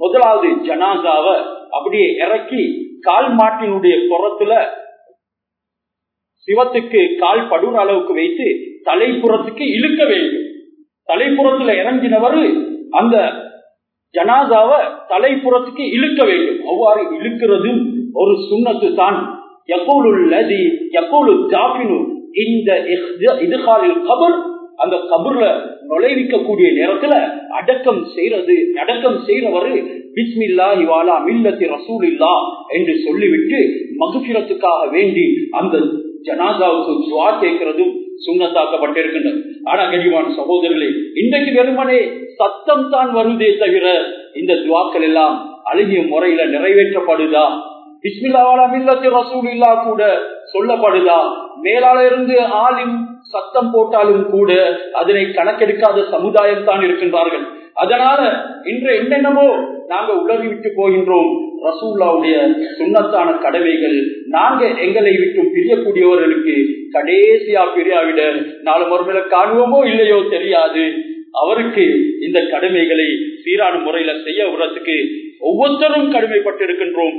முதலாவது ஜனாசாவ அப்படியே இறக்கி கால் மாட்டினுடைய புறத்துல சிவத்துக்கு கால் படுற அளவுக்கு வைத்து தலைப்புறத்துக்கு இழுக்க வேண்டும் தலைப்புறத்துல இறங்கினவர் அந்த ஜனாதாவ தலைப்புறத்துக்கு இழுக்க வேண்டும் அவ்வாறு இழுக்கிறதும் ஒரு சுண்ணத்து தான் எப்போலுள்ளதி எப்போலு ஜாபினு இந்த இதுகாலில் கபர் அந்த கபர்ல நுழைவிக்கக்கூடிய நேரத்துல அடக்கம் செய்யறது அடக்கம் செய்யறவரு பிஸ்மில்லா இவாலா மில்லத்தி ரசூல் இல்லா என்று சொல்லிவிட்டு மகுபிரத்துக்காக வேண்டி அந்த ஜனாதாவுக்கு துவா கேட்கிறதும் சுண்ணத்தாக்கப்பட்டிருக்கின்றது ஆனா கனிவான சகோதரர்களே இன்றைக்கு வெறுமனே சத்தம் தான் வருதே தவிர இந்த துவாக்கள் எல்லாம் அழகிய முறையில நிறைவேற்றப்படுதா பிஸ்மில்லாவாலா மில்லத்தி ரசூல் இல்லா கூட சொல்லப்படுதா மேலால இருந்து ஆளின் சத்தம் போட்டாலும் கூட அதனை கணக்கெடுக்காத சமுதாயம் தான் இருக்கின்றார்கள் அதனால இன்று என்னென்னமோ நாங்க உலகி விட்டு போகின்றோம் ரசூல்லாவுடைய சுண்ணத்தான கடமைகள் நாங்க எங்களை விட்டு பிரியக்கூடியவர்களுக்கு கடைசியா பிரியாவிட நாலு மறுமையில காணுவோமோ இல்லையோ தெரியாது அவருக்கு இந்த கடமைகளை சீரான முறையில செய்ய விடுறதுக்கு ஒவ்வொருத்தரும் கடமைப்பட்டிருக்கின்றோம்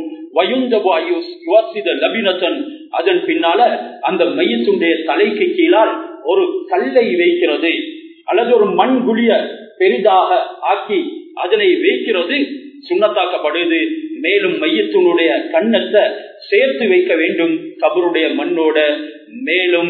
லபினத்தன் அதன் பின்னால அந்த மையத்துடைய தலைக்கு கீழால் ஒரு கல்லை வைக்கிறது அல்லது ஒரு மண் குழிய பெரிதாக ஆக்கி அதனை வைக்கிறது சுண்ணத்தாக்கப்படுது மேலும் மையத்தினுடைய கண்ணத்தை சேர்த்து வைக்க வேண்டும் கபருடைய மண்ணோட மேலும்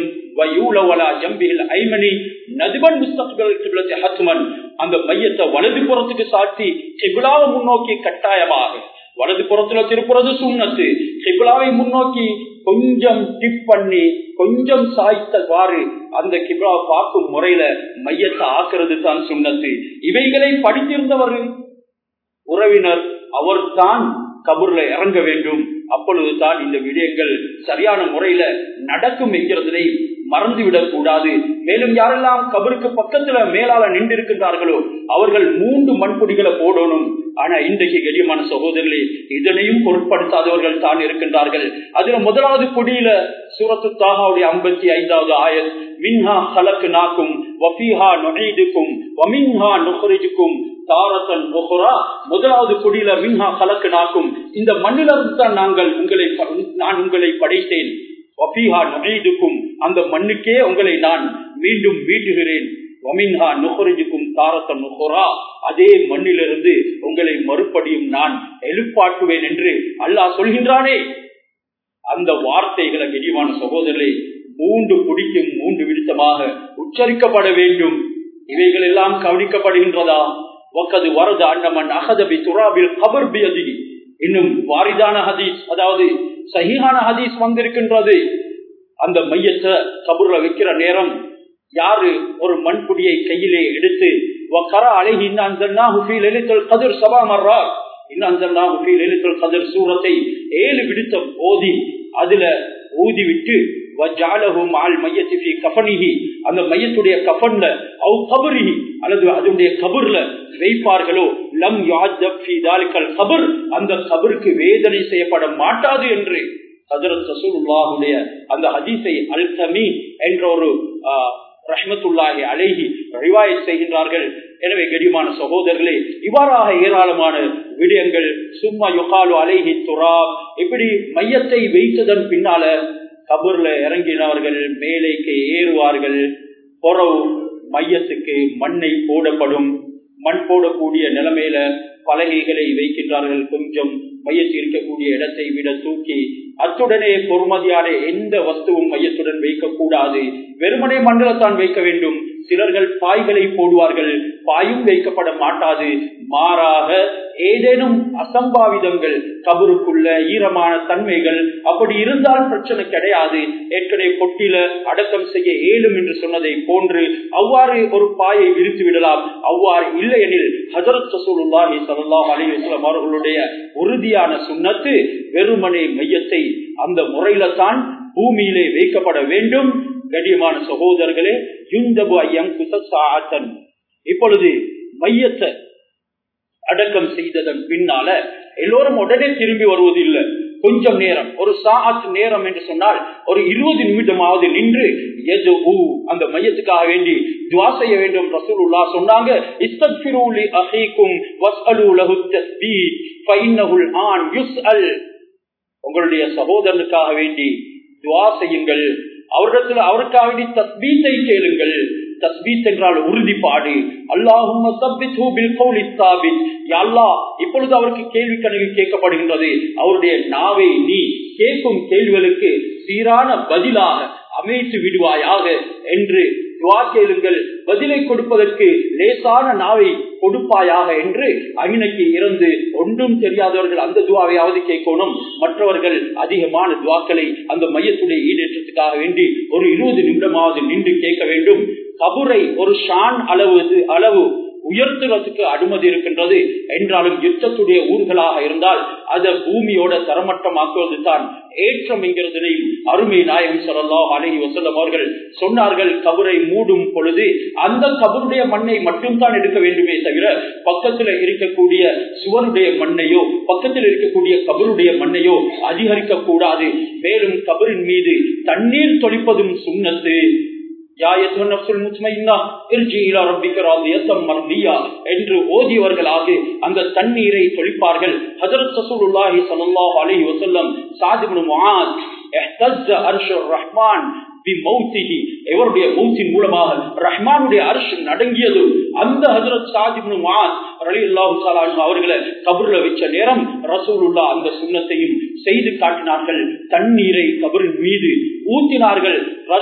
அந்த மையத்தை வலது புறத்துக்கு சாத்தி கிபிலாவை முன்னோக்கி கட்டாயமாக வலது புறத்துல திருப்புறது சுண்ணத்து கிபிலாவை முன்னோக்கி கொஞ்சம் டிப் பண்ணி கொஞ்சம் சாய்த்தவாறு அந்த கிபிலாவை பார்க்கும் முறையில மையத்தை ஆக்குறது தான் சுண்ணத்து இவைகளை படித்திருந்தவர் உறவினர் அவர் தான் கபூர்ல இறங்க வேண்டும் அப்பொழுதுதான் இந்த விடயங்கள் சரியான முறையில நடக்கும் என்கிறதை மறந்துவிடக் கூடாது மேலும் யாரெல்லாம் கபருக்கு பக்கத்துல மேலால நின்று இருக்கின்றார்களோ அவர்கள் மூன்று மண்புடிகளை போடணும் ஆனா இன்றைக்கு கெடியமான சகோதரர்களே இதனையும் பொருட்படுத்தாதவர்கள் தான் இருக்கின்றார்கள் அதுல முதலாவது கொடியில சூரத்து தாகாவுடைய ஐம்பத்தி ஐந்தாவது ஆயல் மின்ஹா ஹலக்கு நாக்கும் வஃபீஹா நுழைதுக்கும் வமின்ஹா நுகரிஜுக்கும் தாரத்தன் முதலாவது கொடியில மின்ஹா கலக்கு நாக்கும் இந்த மண்ணிலிருந்து தான் நாங்கள் உங்களை நான் உங்களை படைத்தேன் வஃபீஹா நுழைதுக்கும் அந்த மண்ணுக்கே உங்களை நான் மீண்டும் மீட்டுகிறேன் வமின்ஹா நுகரிஜுக்கும் தாரத்தன் நுகரா அதே மண்ணிலிருந்து உங்களை மறுபடியும் நான் எழுப்பாட்டுவேன் என்று அல்லாஹ் சொல்கின்றானே அந்த வார்த்தைகளை கெடிவான சகோதரரை மூன்று குடிக்கும் மூன்று விடுத்தமாக உச்சரிக்கப்பட வேண்டும் இவைகள் எல்லாம் கவனிக்கப்படுகின்றதா ஒக்கது வரது அண்ணமன் அகதபி துராபில் கபர் பியதி இன்னும் வாரிதான ஹதீஸ் அதாவது சஹிஹான ஹதீஸ் வந்திருக்கின்றது அந்த மையத்தை கபூர்ல வைக்கிற நேரம் யாரு ஒரு மண்புடியை கையிலே எடுத்து அழகி கதிர் சபா மர்றார் கதிர் சூரத்தை ஏழு விடுத்தம் ஓதி அதுல ஊதி விட்டு அந்த மையத்துடைய கஃபன்ல அவ் கபரிஹி அல்லது அதனுடைய கபர்ல வைப்பார்களோ லம் கபர் அந்த கபருக்கு வேதனை செய்யப்பட மாட்டாது என்று ஹசரத் ரசூலுல்லாஹுடைய அந்த ஹதீஸை அல் தமீ என்ற ஒரு ரஹ்மத்துல்லாஹி அலைஹி ரிவாயத் செய்கின்றார்கள் எனவே கடிமான சகோதரர்களே இவ்வாறாக ஏராளமான விடயங்கள் சும்மா யுகாலு அலைஹி துராப் இப்படி மையத்தை வைத்ததன் பின்னால கபூர்ல இறங்கினவர்கள் மேலேக்கு ஏறுவார்கள் பொறவு மையத்துக்கு மண்ணை போடப்படும் மண் போடக்கூடிய நிலைமையில பலகைகளை வைக்கின்றார்கள் கொஞ்சம் மையத்தில் இருக்கக்கூடிய இடத்தை விட தூக்கி அத்துடனே பொறுமதியான எந்த வஸ்துவும் மையத்துடன் வைக்கக்கூடாது வெறுமனே மண்டலத்தான் வைக்க வேண்டும் சிலர்கள் பாய்களை போடுவார்கள் பாயும் வைக்கப்பட மாட்டாது மாறாக ஏதேனும் அசம்பாவிதங்கள் கபருக்குள்ள ஈரமான தன்மைகள் அப்படி இருந்தால் பிரச்சனை கிடையாது ஏற்கனவே பொட்டில அடக்கம் செய்ய ஏழும் என்று சொன்னதை போன்று அவ்வாறு ஒரு பாயை விரித்து விடலாம் அவ்வாறு இல்லையெனில் ஹசரத் சசூலுல்லாஹி சல்லாஹ் அலிவஸ்லாம் அவர்களுடைய உறுதியான சுண்ணத்து வெறுமனே மையத்தை அந்த முறையில தான் பூமியிலே வைக்கப்பட வேண்டும் கடியமான சகோதரர்களே யுந்தபு ஐயம் குசாத்தன் இப்பொழுது மையத்தை அடக்கம் செய்ததன் பின்னால எல்லோரும் உடனே திரும்பி வருவதில்லை கொஞ்சம் நேரம் ஒரு சாத் நேரம் என்று சொன்னால் ஒரு இருபது நிமிடமாவது நின்று எது அந்த மையத்துக்காக வேண்டி துவா செய்ய வேண்டும் ரசூலுல்லா சொன்னாங்க இஸ்தக்ஃபிரு லி அஹீக்கும் வஸ்அலு லஹு தஸ்பீத் ஃபைன்னஹுல் ஆன் யுஸ்அல் உங்களுடைய சகோதரனுக்காக வேண்டி துவா செய்யுங்கள் அவரிடத்தில் அவருக்காக வேண்டி தஸ்பீத்தை கேளுங்கள் தஸ்பீத் என்றால் உறுதிப்பாடு அல்லாஹும் இப்பொழுது அவருக்கு கேள்வி கணக்கு கேட்கப்படுகின்றது அவருடைய நாவை நீ கேட்கும் கேள்விகளுக்கு சீரான பதிலாக அமைத்து விடுவாயாக என்று துவா கேளுங்கள் பதிலை கொடுப்பதற்கு லேசான நாவை கொடுப்பாயாக என்று அகினைக்கு இருந்து ஒன்றும் தெரியாதவர்கள் அந்த துவாவையாவது கேட்கணும் மற்றவர்கள் அதிகமான துவாக்களை அந்த மையத்துடைய ஈடேற்றத்துக்காக வேண்டி ஒரு இருபது நிமிடமாவது நின்று கேட்க வேண்டும் கபுரை ஒரு ஷான் அளவு அளவு உயர்த்துறதுக்கு அனுமதி இருக்கின்றது என்றாலும் யுத்தத்துடைய ஊர்களாக இருந்தால் அதை பூமியோட தரமட்டமாக்குவது தான் ஏற்றம் என்கிறதையும் அருமை நாயகம் சொல்லலாம் அழகி வசல்லம் அவர்கள் சொன்னார்கள் கபரை மூடும் பொழுது அந்த கபருடைய மண்ணை மட்டும்தான் எடுக்க வேண்டுமே தவிர பக்கத்தில் இருக்கக்கூடிய சுவருடைய மண்ணையோ பக்கத்தில் இருக்கக்கூடிய கபருடைய மண்ணையோ அதிகரிக்க கூடாது மேலும் கபரின் மீது தண்ணீர் தொளிப்பதும் சுண்ணத்து என்று ஓதியவர்களாக அந்த தண்ணீரை தொழிப்பார்கள் ஹசரத் சசூலுல்லாஹி ஸல்லல்லாஹு அலைஹி வஸல்லம் சாத் இப்னு முஆத் இஹ்தஸ்ஸ அர்ஷுர் ரஹ்மான் எவருடைய மௌத்தின் மூலமாக ரஹ்மானுடைய அரசு நடங்கியது அந்த ஹசரத் சாஜிப்னு மாத் அவர்களை கபூர்ல வச்ச நேரம் ரசூலுல்லா அந்த சுண்ணத்தையும் செய்து காட்டினார்கள் தண்ணீரை கபரின் மீது ஊத்தினார்கள்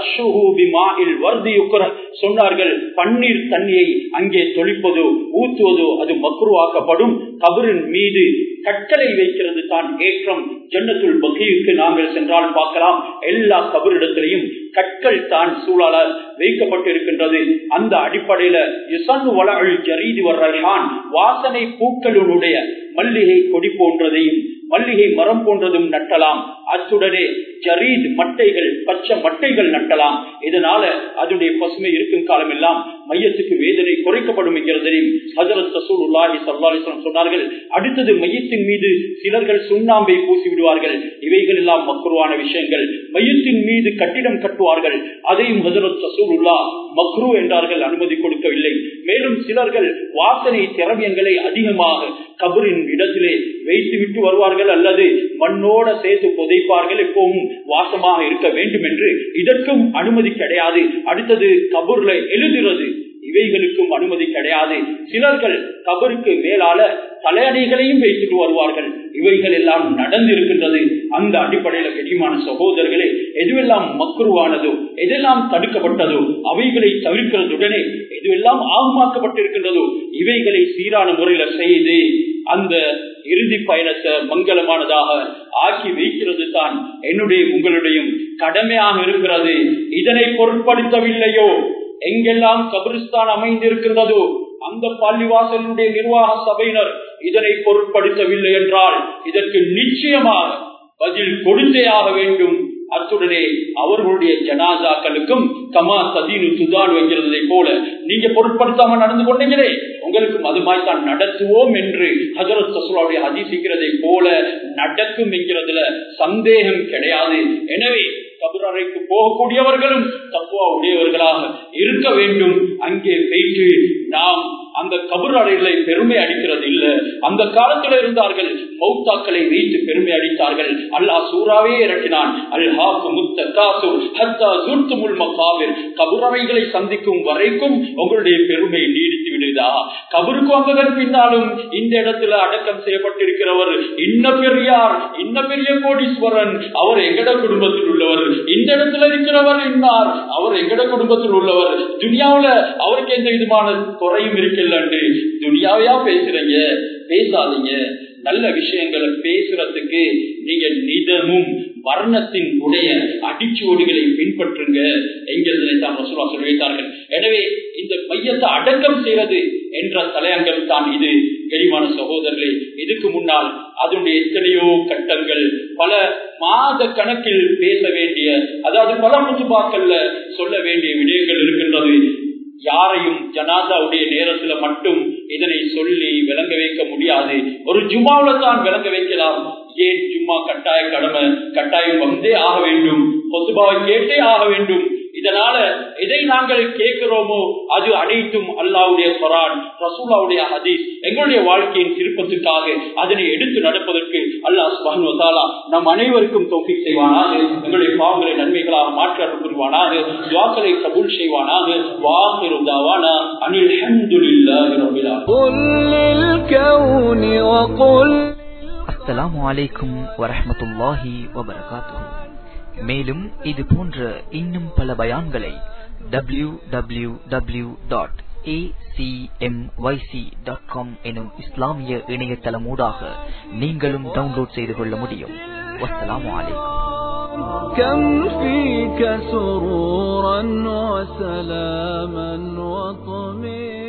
சொன்னார்கள் பன்னீர் தண்ணியை அங்கே தொளிப்பதோ ஊத்துவதோ அது மக்ருவாக்கப்படும் கபரின் மீது கட்டளை வைக்கிறது தான் ஏற்றம் ஜன்னத்துள் பகிருக்கு நாங்கள் சென்றால் பார்க்கலாம் எல்லா கபரிடத்திலையும் கற்கள் தான் சூழல வைக்கப்பட்டிருக்கின்றது அந்த அடிப்படையில இசன்னு வளர்கள் ஜரீதி வர்றான் வாசனை பூக்களுடைய மல்லிகை கொடி போன்றதையும் மல்லிகை மரம் போன்றதும் நட்டலாம் அத்துடனே ஜரீத் மட்டைகள் பச்சை மட்டைகள் நட்டலாம் இதனால அதனுடைய பசுமை இருக்கும் காலம் எல்லாம் மையத்துக்கு வேதனை குறைக்கப்படும் என்கிறதையும் ஹசரத் ரசூல் உல்லாஹி சல்லாஹிஸ்லாம் சொன்னார்கள் அடுத்தது மையத்தின் மீது சிலர்கள் சுண்ணாம்பை பூசி விடுவார்கள் இவைகள் எல்லாம் மக்ருவான விஷயங்கள் மையத்தின் மீது கட்டிடம் கட்டுவார்கள் அதையும் ஹசரத் ரசூல் உல்லா மக்ரு என்றார்கள் அனுமதி கொடுக்கவில்லை மேலும் சிலர்கள் வாசனை திரவியங்களை அதிகமாக கபரின் இடத்திலே வைத்து விட்டு வருவார்கள் அல்லது மண்ணோட சேர்த்து புதைப்பார்கள் எப்பவும் வாசமாக இருக்க வேண்டும் என்று இதற்கும் அனுமதி கிடையாது அடுத்தது கபூர்ல எழுதுறது இவைகளுக்கும் அனுமதி கிடையாது சிலர்கள் கபருக்கு மேலால தலையணைகளையும் வைத்துட்டு வருவார்கள் இவைகள் எல்லாம் நடந்திருக்கின்றது அந்த அடிப்படையில கடிமான சகோதரர்களே எதுவெல்லாம் மக்குருவானதோ எதெல்லாம் தடுக்கப்பட்டதோ அவைகளை தவிர்க்கிறதுடனே எதுவெல்லாம் ஆகமாக்கப்பட்டிருக்கின்றதோ இவைகளை சீரான முறையில செய்து அந்த இறுதி பயணத்தை மங்களமானதாக ஆக்கி வைக்கிறது தான் என்னுடைய உங்களுடையும் கடமையாக இருக்கிறது இதனை பொருட்படுத்தவில்லையோ எங்கெல்லாம் கபிரிஸ்தான் அமைந்திருக்கின்றதோ அந்த பள்ளிவாசலுடைய நிர்வாக சபையினர் இதனை பொருட்படுத்தவில்லை என்றால் இதற்கு நிச்சயமாக பதில் கொடுத்தே ஆக வேண்டும் அத்துடனே அவர்களுடைய ஜனாதாக்களுக்கும் கமா சதீனு துதான் வைக்கிறதை போல நீங்க பொருட்படுத்தாம நடந்து கொண்டீங்களே உங்களுக்கும் அது மாதிரி தான் நடத்துவோம் என்று ஹசரத் சசுலாவுடைய அதிசிக்கிறதை போல நடக்கும் என்கிறதுல சந்தேகம் கிடையாது எனவே கபுரறைக்கு போகக்கூடியவர்களும் தப்புவா உடையவர்களாக இருக்க வேண்டும் அங்கே போயிட்டு நாம் அந்த கபர் அறைகளை பெருமை அடிக்கிறது இல்ல அந்த காலத்துல இருந்தார்கள் மௌத்தாக்களை வைத்து பெருமை அடித்தார்கள் அல்லாஹ் சூறாவே இறக்கினான் அல்ஹாக்கு முத்த காசு ஹத்தா சுர்த்துமுல் மக்காவிர் கபுரவைகளை சந்திக்கும் வரைக்கும் உங்களுடைய பெருமை நீடித்து விடுதா கபருக்கு வந்ததன் பின்னாலும் இந்த இடத்துல அடக்கம் செய்யப்பட்டிருக்கிறவர் இன்ன பெரியார் இன்ன பெரிய கோடீஸ்வரன் அவர் எங்கட குடும்பத்தில் உள்ளவர் இந்த இடத்துல இருக்கிறவர் இன்னார் அவர் எங்கட குடும்பத்தில் உள்ளவர் துனியாவுல அவருக்கு எந்த விதமான குறையும் இருக்கலன்னு துனியாவையா பேசுறீங்க பேசாதீங்க நல்ல விஷயங்களை பேசுறதுக்கு நீங்க நிதமும் வர்ணத்தின் உடைய அடிச்சுவடுகளை பின்பற்றுங்க என்கிறதை தான் ரசூலா சொல்லி வைத்தார்கள் எனவே இந்த மையத்தை அடக்கம் செய்வது என்ற தலையங்கம் தான் இது கெளிமான சகோதரர்களே இதுக்கு முன்னால் அதனுடைய எத்தனையோ கட்டங்கள் பல மாத கணக்கில் பேச வேண்டிய அதாவது பல முத்துபாக்கள்ல சொல்ல வேண்டிய விடயங்கள் இருக்கின்றது யாரையும் ஜனாதாவுடைய நேரத்துல மட்டும் இதனை சொல்லி விளங்க வைக்க முடியாது ஒரு ஜும்மாவில தான் விளங்க வைக்கலாம் ஏன் ஜும்மா கட்டாய கடமை கட்டாயம் வந்தே ஆக வேண்டும் பொசுபாவை கேட்டே ஆக வேண்டும் இத இதனால எதை நாங்கள் கேட்கிறோமோ அது அனைத்தும் அல்லாவுடைய குரான் ரசூலாவுடைய ஹதீஸ் எங்களுடைய வாழ்க்கையின் திருப்பத்துக்காக அதனை எடுத்து நடப்பதற்கு அல்லாஹ் சுபஹானஹு வ தஆலா நம் அனைவருக்கும் தௌஃபீக் செய்வானாக எங்களுடைய பாவங்களை நன்மைகளாக மாற்ற புரிவானாக துஆக்களை கபூல் செய்வானாக வாஹிரு தாவானா அனில் ஹம்துலில்லாஹி ரப்பில் ஆலமீன் قل للكون وقل அஸ்ஸலாமு அலைக்கும் வரஹ்மத்துல்லாஹி வபரகாத்துஹு மேலும் இது போன்ற இன்னும் பல பயான்களை டபிள்யூ டபிள்யூ டபிள்யூ டாட் எனும் இஸ்லாமிய இணையதளமூடாக நீங்களும் டவுன்லோட் செய்து கொள்ள முடியும் வஸ்ஸலாமு அலைக்கும் كم فيك سرورا وسلاما وطمئنا